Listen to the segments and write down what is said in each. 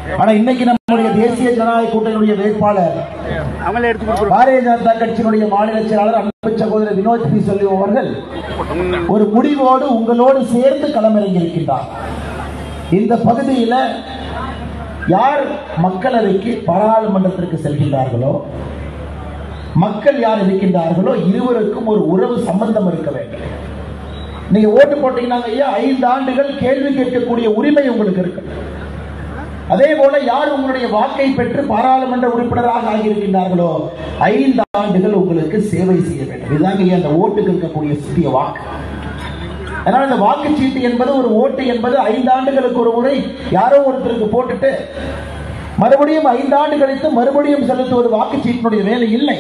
ஆனா இன்னைக்கு நம்முடைய தேசிய ஜனநாயக கூட்டணியுடைய வேட்பாளர் அவங்களே எடுத்து கொடுக்குறோம் பாரதிய ஜனதா கட்சியினுடைய மாநில செயலாளர் அன்பு சகோதரர் வினோத் பி செல்வம் அவர்கள் ஒரு முடிவோடு உங்களோடு சேர்ந்து களமிறங்கியிருக்கின்றார் இந்த பகுதியில யார் மக்களவைக்கு பாராளுமன்றத்திற்கு செல்கின்றார்களோ மக்கள் யார் இருக்கின்றார்களோ இருவருக்கும் ஒரு உறவு சம்பந்தம் இருக்க வேண்டும் நீங்க ஓட்டு போட்டீங்கன்னா ஐயா ஐந்து ஆண்டுகள் கேள்வி கேட்கக்கூடிய உரிமை உங்களுக்கு இருக்கு அதே போல யார் உங்களுடைய வாக்கை பெற்று பாராளுமன்ற உறுப்பினராக ஆகியிருக்கின்றார்களோ ஐந்து ஆண்டுகள் உங்களுக்கு சேவை செய்ய வேண்டும் இதுதாங்க ஐயா அந்த ஓட்டுக்கு இருக்கக்கூடிய சிறிய வாக்கு அதனால இந்த வாக்குச்சீட்டு என்பது ஒரு ஓட்டு என்பது ஐந்து ஆண்டுகளுக்கு ஒரு முறை யாரோ ஒருத்தருக்கு போட்டுட்டு மறுபடியும் ஐந்து ஆண்டு கழித்து மறுபடியும் செலுத்துவது வாக்குச்சீட்டினுடைய வேலை இல்லை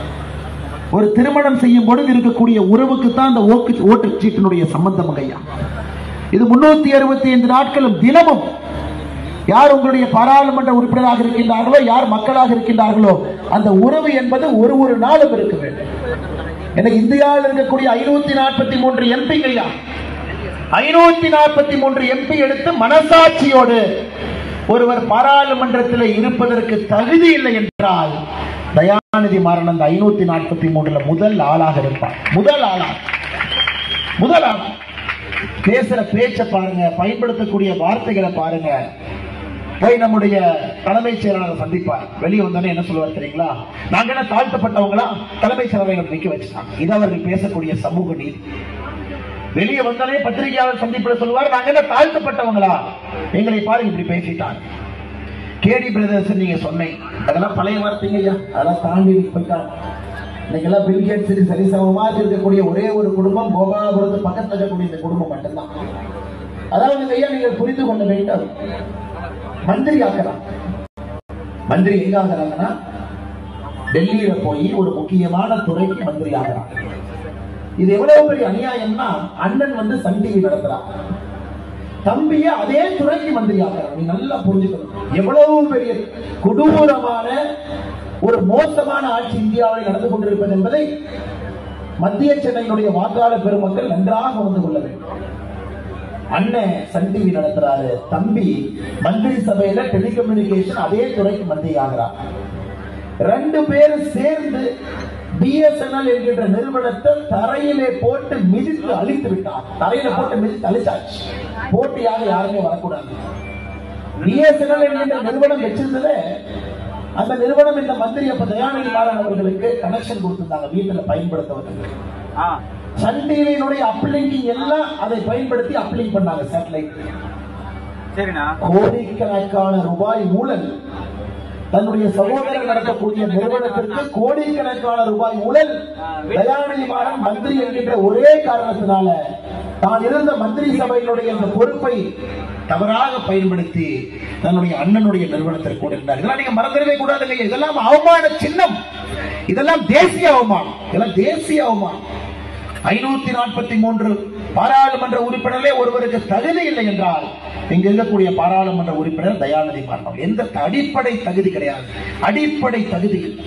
ஒரு திருமணம் செய்யும் பொழுது இருக்கக்கூடிய உறவுக்கு தான் அந்த ஓக்கு ஓட்டுச்சீட்டினுடைய சம்பந்தம் ஐயா இது முன்னூத்தி அறுபத்தி ஐந்து நாட்களும் தினமும் யார் உங்களுடைய பாராளுமன்ற உறுப்பினராக இருக்கின்றார்களோ யார் மக்களாக இருக்கின்றார்களோ அந்த உறவு என்பது ஒரு ஒரு நாளும் இருக்க வேண்டும் எனக்கு இந்தியாவில் இருக்கக்கூடிய ஐநூத்தி நாற்பத்தி மூன்று எம்பிங்கய்யா ஐநூத்தி நாற்பத்தி மூன்று எம்பி எடுத்து மனசாட்சியோடு ஒருவர் பாராளுமன்றத்தில் இருப்பதற்கு தகுதி இல்லை என்றால் தயாநிதி மாறன் அந்த ஐநூத்தி நாற்பத்தி மூன்றுல முதல் ஆளாக இருப்பார் முதல் ஆளாக முதல் ஆள் பேசுற பேச்ச பாருங்க பயன்படுத்தக்கூடிய வார்த்தைகளை பாருங்க போய் நம்முடைய தலைமைச் செயலாளர் சந்திப்பார் வெளியே வந்தோடனே என்ன சொல்லுவார் தெரியுங்களா நாங்க என்ன தாழ்த்தப்பட்டவங்களா தலைமைச் செயலாளர்கள் நிக்க வச்சுட்டாங்க இது அவர்கள் பேசக்கூடிய சமூக நீதி வெளியே வந்தாலே பத்திரிகையாளர் சந்திப்பில் சொல்லுவார் நாங்க என்ன தாழ்த்தப்பட்டவங்களா எங்களை பாருங்க இப்படி பேசிட்டாங்க கேடி பிரதர்ஸ் நீங்க சொன்னீங்க அதெல்லாம் பழைய வார்த்தைங்க ஐயா அதெல்லாம் தாண்டி போயிட்டாங்க இன்னைக்கெல்லாம் பில்கேட் சரி சரிசமமாக இருக்கக்கூடிய ஒரே ஒரு குடும்பம் கோபாலபுரத்து பக்கத்துல இருக்கக்கூடிய இந்த குடும்பம் மட்டும்தான் அதாவது ஐயா நீங்கள் புரிந்து கொள்ள வேண்டும் மந்திரி ஆக்கலாம் மந்திரி எங்க ஆகிறாங்கன்னா டெல்லியில போய் ஒரு முக்கியமான துறைக்கு மந்திரி ஆகிறாங்க இது எவ்வளவு பெரிய அநியாயம்னா அண்ணன் வந்து சன் டிவி நடத்துறான் தம்பிய அதே துறைக்கு மந்திரி ஆகிறான் நீ நல்லா புரிஞ்சுக்கணும் எவ்வளவு பெரிய கொடூரமான ஒரு மோசமான ஆட்சி இந்தியாவில் நடந்து கொண்டிருப்பது என்பதை மத்திய சென்னையினுடைய வாக்காளர் பெருமக்கள் நன்றாக உணர்ந்து கொள்ள வேண்டும் அண்ணன் சன் டிவி நடத்துறாரு தம்பி மந்திரி சபையில டெலிகம்யூனிகேஷன் அதே துறைக்கு மந்திரி ஆகிறார் ரெண்டு பேரும் சேர்ந்து பிஎஸ்என்எல் என்கின்ற நிறுவனத்தை தரையிலே போட்டு மிதித்து அழித்து விட்டார் தரையில போட்டு மிதித்து அழிச்சாச்சு போட்டியாக யாருமே வரக்கூடாது பிஎஸ்என்எல் என்கின்ற நிறுவனம் வச்சிருந்தது அந்த நிறுவனம் இந்த மந்திரி அப்ப தயாநிதி மாறன் அவர்களுக்கு கனெக்ஷன் கொடுத்திருந்தாங்க வீட்டுல பயன்படுத்துவதற்கு ஆ சன் டிவியினுடைய அப்லிங்கிங் எல்லாம் அதை பயன்படுத்தி அப்லிங் பண்ணாங்க சேட்டலைட் சரிண்ணா கோடிக்கணக்கான ரூபாய் ஊழல் தன்னுடைய சகோதரர் நடத்தக்கூடிய நிறுவனத்திற்கு கோடிக்கணக்கான ரூபாய் ஊழல் தயாநிதி மாறன் மந்திரி என்கின்ற ஒரே காரணத்தினால தான் இருந்த மந்திரி சபையினுடைய இந்த பொறுப்பை தவறாக பயன்படுத்தி தன்னுடைய அண்ணனுடைய நிறுவனத்திற்கு கூட இருந்தார் இதெல்லாம் நீங்க மறந்துடவே கூடாதுங்க இதெல்லாம் அவமான சின்னம் இதெல்லாம் தேசிய அவமானம் இதெல்லாம் தேசிய அவமானம் ஐநூத்தி நாற்பத்தி மூன்று பாராளுமன்ற உறுப்பினர்களே ஒருவருக்கு தகுதி இல்லை என்றால் இங்க இருக்கக்கூடிய பாராளுமன்ற உறுப்பினர் தயாநிதி மாறன் எந்த அடிப்படை தகுதி கிடையாது அடிப்படை தகுதி இல்லை.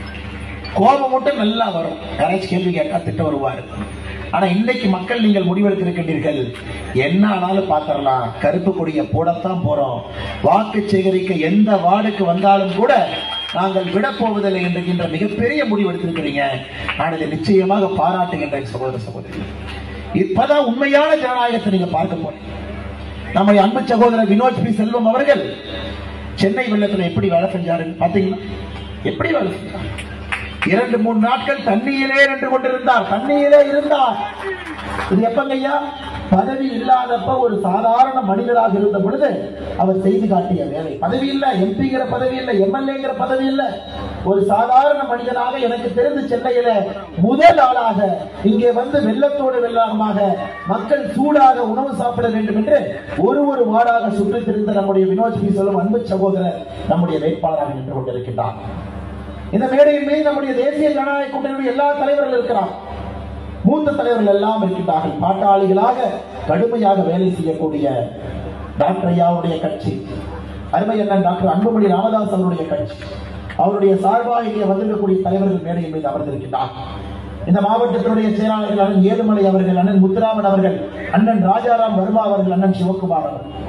கோபம் மட்டும் நல்லா வரும் யாராச்சும் கேள்வி கேட்டா திட்ட வருவாரு ஆனா இன்னைக்கு மக்கள் நீங்கள் முடிவெடுத்திருக்கின்றீர்கள் என்ன ஆனாலும் பாத்திரலாம் கருப்பு கொடியை போடத்தான் போறோம் வாக்கு சேகரிக்க எந்த வார்டுக்கு வந்தாலும் கூட நாங்கள் விடப் போவதில்லை என்கின்ற மிகப்பெரிய முடிவு எடுத்திருக்கிறீங்க நான் இதை நிச்சயமாக பாராட்டுகின்றேன் சகோதர சகோதரி இப்பதான் உண்மையான ஜனநாயகத்தை நீங்க பார்க்க போறீங்க நம்முடைய அன்பு சகோதரர் வினோத் பி செல்வம் அவர்கள் சென்னை வெள்ளத்துல எப்படி வேலை செஞ்சாரு பாத்தீங்களா எப்படி வேலை செஞ்சார் இரண்டு மூணு நாட்கள் தண்ணியிலே நின்று கொண்டிருந்தார் தண்ணியிலே இருந்தார் இது எப்பங்க ஐயா பதவி இல்லாதப்ப ஒரு சாதாரண மனிதராக இருந்த பொழுது அவர் செய்து காட்டிய வேலை பதவி இல்ல எம்பிங்கிற பதவி இல்ல எம்எல்ஏங்கிற பதவி இல்ல ஒரு சாதாரண மனிதனாக எனக்கு தெரிந்து சென்னையில முதல் ஆளாக இங்கே வந்து வெள்ளத்தோடு வெள்ளமாக மக்கள் சூடாக உணவு சாப்பிட வேண்டும் என்று ஒரு ஒரு வார்டாக சுற்றித் திரிந்த நம்முடைய வினோத் பி சொல்லும் அன்பு சகோதரர் நம்முடைய வேட்பாளராக நின்று கொண்டிருக்கின்றார் இந்த மேடையின் மீது நம்முடைய தேசிய ஜனநாயக கூட்டணியுடைய எல்லா தலைவர்கள் இருக்கிறார் மூத்த தலைவர்கள் எல்லாம் இருக்கின்றார்கள் பாட்டாளிகளாக கடுமையாக வேலை செய்யக்கூடிய டாக்டர் ஐயாவுடைய கட்சி அருமை அண்ணன் டாக்டர் அன்புமணி ராமதாஸ் அவருடைய கட்சி அவருடைய சார்பாக இங்கே வந்திருக்கக்கூடிய தலைவர்கள் மேடையின் மீது அமர்ந்திருக்கின்றார் இந்த மாவட்டத்தினுடைய செயலாளர்கள் அண்ணன் ஏழுமலை அவர்கள் அண்ணன் முத்துராமன் அவர்கள் அண்ணன் ராஜாராம் வர்மா அவர்கள் அண்ணன் சிவகுமார் அவர்கள்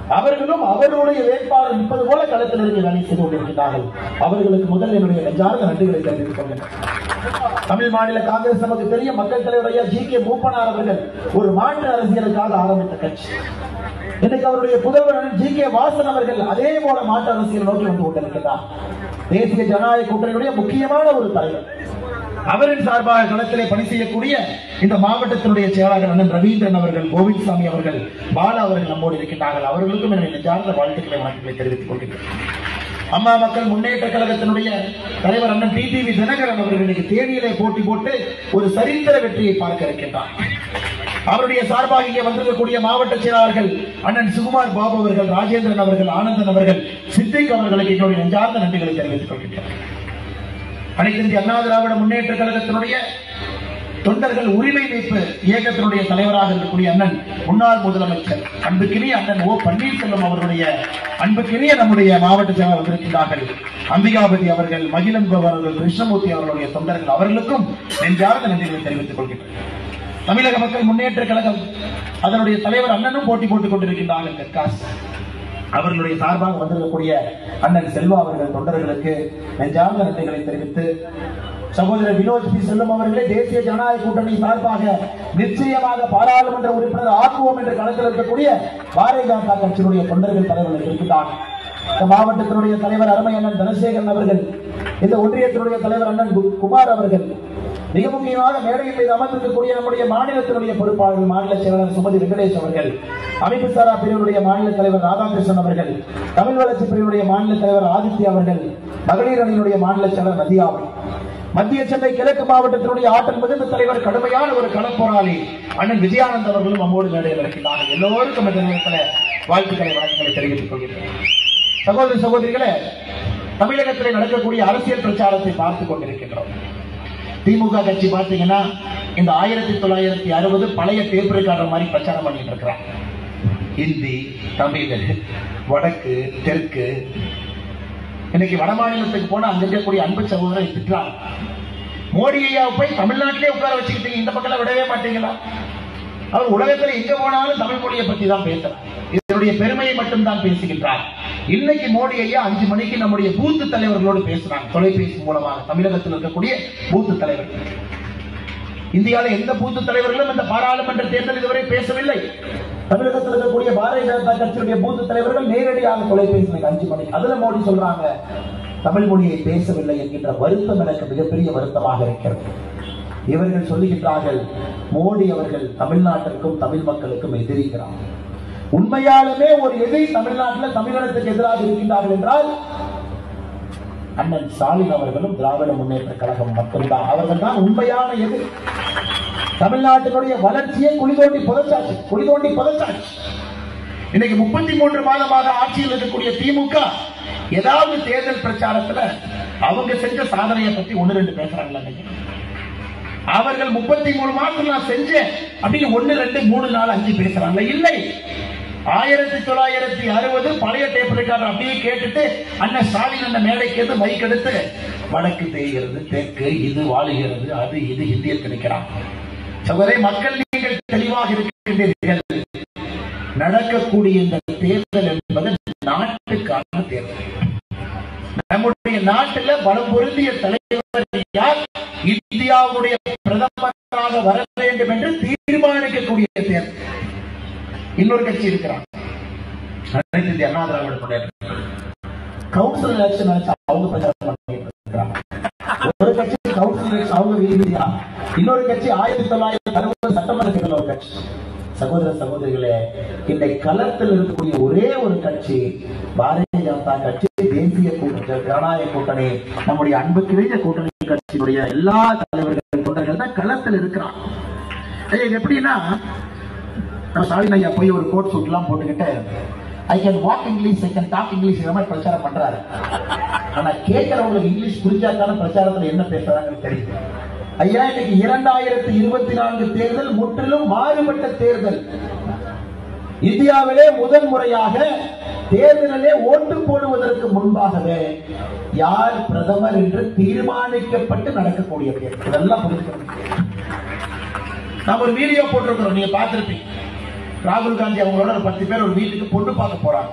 அவர்களும் அவர்களுடைய வேட்பாளர் நிற்பது போல களத்தில் இருந்து வேலை செய்து கொண்டிருக்கிறார்கள் அவர்களுக்கு முதல் என்னுடைய நெஞ்சார்ந்த நன்றிகளை தெரிவித்துக் கொள்கிறேன் தமிழ் மாநில காங்கிரஸ் நமக்கு தெரியும் மக்கள் தலைவருடைய ஜி கே மூப்பனார் அவர்கள் ஒரு மாற்று அரசியலுக்காக ஆரம்பித்த கட்சி இன்னைக்கு அவருடைய புதல்வர் ஜி கே வாசன் அவர்கள் அதே போல மாற்று அரசியல் நோக்கி வந்து கொண்டிருக்கிறார் தேசிய ஜனநாயக கூட்டணியுடைய முக்கியமான ஒரு தலைவர் அவரின் சார்பாக களத்திலே பணி செய்யக்கூடிய இந்த மாவட்டத்தினுடைய செயலாளர் அண்ணன் ரவீந்திரன் அவர்கள் கோவிந்தசாமி அவர்கள் பாலா அவர்கள் நம்மோடு இருக்கின்றார்கள் அவர்களுக்கும் என்னுடைய நெஞ்சார்ந்த வாழ்த்துக்களை வணக்கங்களை தெரிவித்துக் கொள்கிறேன் அம்மா மக்கள் முன்னேற்ற கழகத்தினுடைய தலைவர் அண்ணன் டிடிவி தினகரன் அவர்கள் இன்னைக்கு தேனியிலே போட்டி போட்டு ஒரு சரித்திர வெற்றியை பார்க்க இருக்கின்றார் அவருடைய சார்பாக இங்கே வந்திருக்கக்கூடிய மாவட்ட செயலாளர்கள் அண்ணன் சுகுமார் பாபு அவர்கள் ராஜேந்திரன் அவர்கள் ஆனந்தன் அவர்கள் சித்திக் அவர்களுக்கு என்னுடைய நெஞ்சார்ந்த நன்றிகளை தெரிவித்துக் கொள்கின்றனர் அனைத்து இந்திய அண்ணா திராவிட முன்னேற்ற கழகத்தினுடைய தொண்டர்கள் உரிமை மீட்பு இயக்கத்தினுடைய தலைவராக இருக்கக்கூடிய அண்ணன் முன்னாள் முதலமைச்சர் அன்புக்கினிய அண்ணன் ஓ பன்னீர்செல்வம் அவர்களுடைய அன்புக்கினிய நம்முடைய மாவட்ட செயலாளர் வந்திருக்கிறார்கள் அம்பிகாபதி அவர்கள் மகிழன்பு அவர்கள் கிருஷ்ணமூர்த்தி அவர்களுடைய தொண்டர்கள் அவர்களுக்கும் நெஞ்சார்ந்த நன்றிகளை தெரிவித்துக் கொள்கிறேன் தமிழக மக்கள் முன்னேற்ற கழகம் அதனுடைய தலைவர் அண்ணனும் போட்டி போட்டுக் கொண்டிருக்கின்றார்கள் தெற்காசி அவர்களுடைய சார்பாக வந்திருக்கக்கூடிய அண்ணன் செல்வா அவர்கள் தொண்டர்களுக்கு நெஞ்சார்ந்த நன்றிகளை தெரிவித்து சகோதரர் வினோத் பி செல்வம் அவர்களே தேசிய ஜனநாயக கூட்டணி சார்பாக நிச்சயமாக பாராளுமன்ற உறுப்பினர் ஆக்குவோம் என்று களத்தில் இருக்கக்கூடிய பாரதிய ஜனதா கட்சியினுடைய தொண்டர்கள் தலைவர்கள் இருக்கிறார் இந்த மாவட்டத்தினுடைய தலைவர் அருமை அண்ணன் தனசேகரன் அவர்கள் இந்த ஒன்றியத்தினுடைய தலைவர் அண்ணன் கு- குமார் அவர்கள் மிக முக்கியமாக மேடையில் மீது அமர்ந்திருக்கக்கூடிய நம்முடைய மாநிலத்தினுடைய பொறுப்பாளர்கள் மாநில செயலாளர் சுமதி வெங்கடேஷ் அவர்கள் அமைப்பு சாரா பிரிவினுடைய மாநில தலைவர் ராதாகிருஷ்ணன் அவர்கள் தமிழ் வளர்ச்சி பிரிவினுடைய மாநில தலைவர் ஆதித்யா அவர்கள் மகளிர் அணியினுடைய மாநில செயலர் நதியா அவர்கள் மத்திய சென்னை கிழக்கு மாவட்டத்தினுடைய ஆற்றல் மிகுந்த தலைவர் கடுமையான ஒரு களப்போராளி அண்ணன் விஜயானந்த் அவர்களும் நம்மோடு மேடையில் இருக்கிறார்கள் எல்லோருக்கும் இந்த நேரத்தில் வாழ்த்துக்களை வணக்கங்களை தெரிவித்துக் கொள்கிறேன் சகோதர சகோதரிகளே தமிழகத்தில் நடக்கக்கூடிய அரசியல் பிரச்சாரத்தை பார்த்துக் கொண்டிருக்கின்றோம் திமுக கட்சி பார்த்தீங்கன்னா இந்த ஆயிரத்தி தொள்ளாயிரத்தி அறுபது பழைய டேப் ரெக்கார்டர் மாதிரி பிரச்சாரம் பண்ணிட்டு இருக்கிறாங்க ஹிந்தி தமிழ் வடக்கு தெற்கு இன்னைக்கு வட மாநிலத்துக்கு போனா அங்க இருக்கக்கூடிய அன்பு சகோதரரை திட்டுறாங்க மோடி ஐயா போய் தமிழ்நாட்டிலே உட்கார வச்சுக்கிட்டீங்க இந்த பக்கம் விடவே மாட்டீங்களா அவர் உலகத்துல எங்க போனாலும் தமிழ் மொழியை பத்தி தான் பேசுறார் இதனுடைய பெருமையை மட்டும் தான் பேசுகின்றார் இன்னைக்கு மோடி ஐயா அஞ்சு மணிக்கு நம்முடைய பூத்து தலைவர்களோடு பேசுறாங்க தொலைபேசி மூலமாக தமிழகத்தில் இருக்கக்கூடிய பூத்து தலைவர்கள் இந்தியாவில் எந்த பூத்து தலைவர்களும் இந்த பாராளுமன்ற தேர்தல் இதுவரை பேசவில்லை தமிழகத்தில் இருக்கக்கூடிய பாரதிய ஜனதா கட்சியுடைய பூத்து தலைவர்கள் நேரடியாக தொலைபேசி அஞ்சு மணிக்கு அதுல மோடி சொல்றாங்க தமிழ் மொழியை பேசவில்லை என்கின்ற வருத்தம் எனக்கு மிகப்பெரிய வருத்தமாக இருக்கிறது இவர்கள் சொல்லுகின்றார்கள் மோடி அவர்கள் தமிழ்நாட்டிற்கும் தமிழ் மக்களுக்கும் எதிரிக்கிறார் உண்மையாலுமே ஒரு எதிரி தமிழ்நாட்டில் தமிழகத்துக்கு எதிராக இருக்கின்றார்கள் என்றால் அண்ணன் ஸ்டாலின் அவர்களும் திராவிட முன்னேற்ற கழகம் மட்டும்தான் அவர்கள் தான் உண்மையான எதிரி தமிழ்நாட்டினுடைய வளர்ச்சியை குழி தோண்டி புதைச்சாச்சு குழி தோண்டி புதைச்சாச்சு இன்னைக்கு முப்பத்தி மூன்று மாதமாக ஆட்சியில் இருக்கக்கூடிய திமுக ஏதாவது தேர்தல் பிரச்சாரத்துல அவங்க செஞ்ச சாதனையை பத்தி ஒண்ணு ரெண்டு பேசுறாங்களா இன்னைக்கு? அவர்கள் முப்பத்தி மூணு மாசம் நான் செஞ்சேன் அப்படின்னு ஒண்ணு ரெண்டு மூணு நாலு அஞ்சு பேசுறாங்க இல்லை ஆயிரத்தி தொள்ளாயிரத்தி அறுபது பழைய டேப் ரெக்கார்டர் அப்படியே கேட்டுட்டு அண்ணன் ஸ்டாலின் அந்த மேடைக்கு வந்து மைக் எடுத்து வடக்கு தேய்கிறது தெற்கு இது வாழுகிறது அது இது ஹிந்தியில் கிடைக்கிறான் சகோதரி மக்கள் நீங்கள் தெளிவாக இருக்கின்றீர்கள் நடக்கக்கூடிய இந்த தேர்தல் என்பது நாட்டுக்கான தேர்தல் நம்முடைய நாட்டில் பலம் பொருந்திய தலைவர் யார் இந்தியாவுடைய பிரதமராக வர வேண்டும் என்று தீர்மானிக்கக்கூடிய தேர்தல் இன்னொரு கட்சி இருக்கிறாங்க அனைத்து இந்திய அண்ணா திராவிட முன்னேற்ற கவுன்சில் எலெக்ஷன் நினைச்சு அவங்க பிரச்சாரம் பண்ணிட்டு இருக்கிறாங்க ஒரு கட்சி கவுன்சில் எலெக்ஷன் அவங்க வீதியா இன்னொரு கட்சி ஆயிரத்தி தொள்ளாயிரத்தி அறுபது சட்டமன்ற தேர்தல் ஒரு கட்சி சகோதர சகோதரிகளே இந்த களத்தில் இருக்கக்கூடிய ஒரே ஒரு கட்சி பாரதிய ஜனதா கட்சி தேசிய கூட்டணி ஜனநாயக கூட்டணி நம்முடைய அன்புக்கிழைய கூட்டணி கட்சியினுடைய எல்லா தலைவர்கள் தொண்டர்கள் தான் களத்தில் இருக்கிறான் ஐயா, இது எப்படின்னா நம்ம ஸ்டாலின் ஐயா போய் ஒரு கோட் சூட் எல்லாம் போட்டுக்கிட்டு I can walk English I can talk English இந்த மாதிரி பிரச்சாரம் பண்றாரு ஆனா கேட்கறவங்களுக்கு இங்கிலீஷ் புரிஞ்சாத்தான பிரச்சாரத்துல என்ன பேசுறாங்கன்னு தெரியும் ஐயா இன்னைக்கு இரண்டாயிரத்தி இருபத்தி நான்கு தேர்தல் முற்றிலும் மாறுபட்ட தேர்தல் இந்தியாவிலே முதன் முறையாக தேர்தலிலே ஓட்டு போடுவதற்கு முன்பாகவே யார் பிரதமர் என்று தீர்மானிக்கப்பட்டு நடக்கக்கூடிய தேர்தல் இதெல்லாம் புரிஞ்சுக்கணும் நாம் ஒரு வீடியோ போட்டிருக்கிறோம் நீங்க பார்த்திருப்பீங்க ராகுல் காந்தி அவங்களோட ஒரு பத்து பேர் ஒரு வீட்டுக்கு பொண்ணு பார்க்க போறாங்க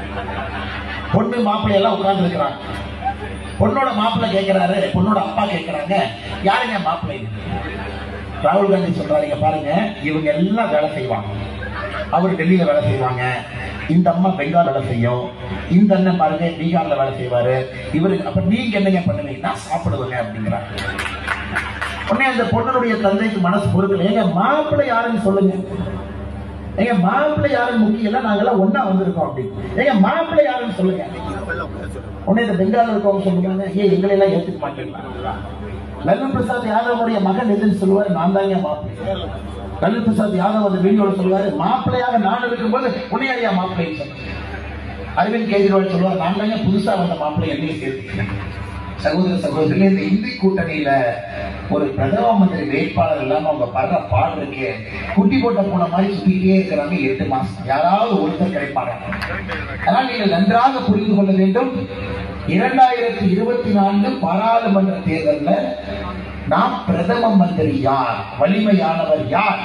பொண்ணு மாப்பிள்ளை எல்லாம் உட்கார்ந்து இருக்கிறாங்க பொண்ணோட மாப்பிள்ளை கேட்கிறாரு பொண்ணோட அப்பா கேட்கிறாங்க யாருங்க மாப்பிள்ளை இது? ராகுல் காந்தி சொல்றாருங்க பாருங்க இவங்க எல்லாம் வேலை செய்வாங்க அவர் டெல்லியில வேலை செய்வாங்க இந்த அம்மா பெங்கால் வேலை செய்யும் இந்த அண்ணன் பாருங்க பீகார்ல வேலை செய்வாரு இவருக்கு அப்ப நீங்க என்னங்க பண்ணுவீங்கன்னா சாப்பிடுவாங்க அப்படிங்கிறாங்க உடனே அந்த பொண்ணனுடைய தந்தைக்கு மனசு பொறுக்கல ஏங்க மாப்பிள்ளை யாருன்னு சொல்லுங்க ஏங்க மாப்பிள்ளை யாருன்னு முக்கியம் இல்ல நாங்கெல்லாம் ஒண்ணா வந்திருக்கோம் அப்படின்னு ஏங்க மாப்பிள்ளை யாருன்னு சொல்லுங்க உடனே இந்த பெங்கால் இருக்கவங்க சொல்லுவாங்க ஏன் எங்களை எல்லாம் ஏத்துக்க மாட்டேங்களா லல்லு பிரசாத் யாதவனுடைய மகன் எதுன்னு சொல்லுவாரு நான் தாங்க மாப்பிள்ளை லல்லு பிரசாத் யாதவ் அந்த வீடியோல சொல்லுவாரு மாப்பிள்ளையாக நான் இருக்கும்போது உன்னையாரியா மாப்பிள்ளைன்னு சொன்னாங்க அரவிந்த் கெஜ்ரிவால் சொல்லுவார் நான் தாங்க புதுசா வந்த மாப்பிள்ளை என்னையும் சேர்த்துக்கிறேன் சகோதர சகோதரிகளே இந்த இந்தி கூட்டணியில ஒரு பிரதம மந்திரி வேட்பாளர் இல்லாம அவங்க படுற பாடு இருக்கு குட்டி போட்ட போன மாதிரி சுத்திட்டே இருக்கிறாங்க எட்டு மாசம் யாராவது ஒருத்தர் கிடைப்பாங்க அதனால் நீங்கள் நன்றாக புரிந்து கொள்ள வேண்டும் இரண்டாயிரத்தி இருபத்தி நான்கு பாராளுமன்ற தேர்தலில் நாம் பிரதம மந்திரி யார் வலிமையானவர் யார்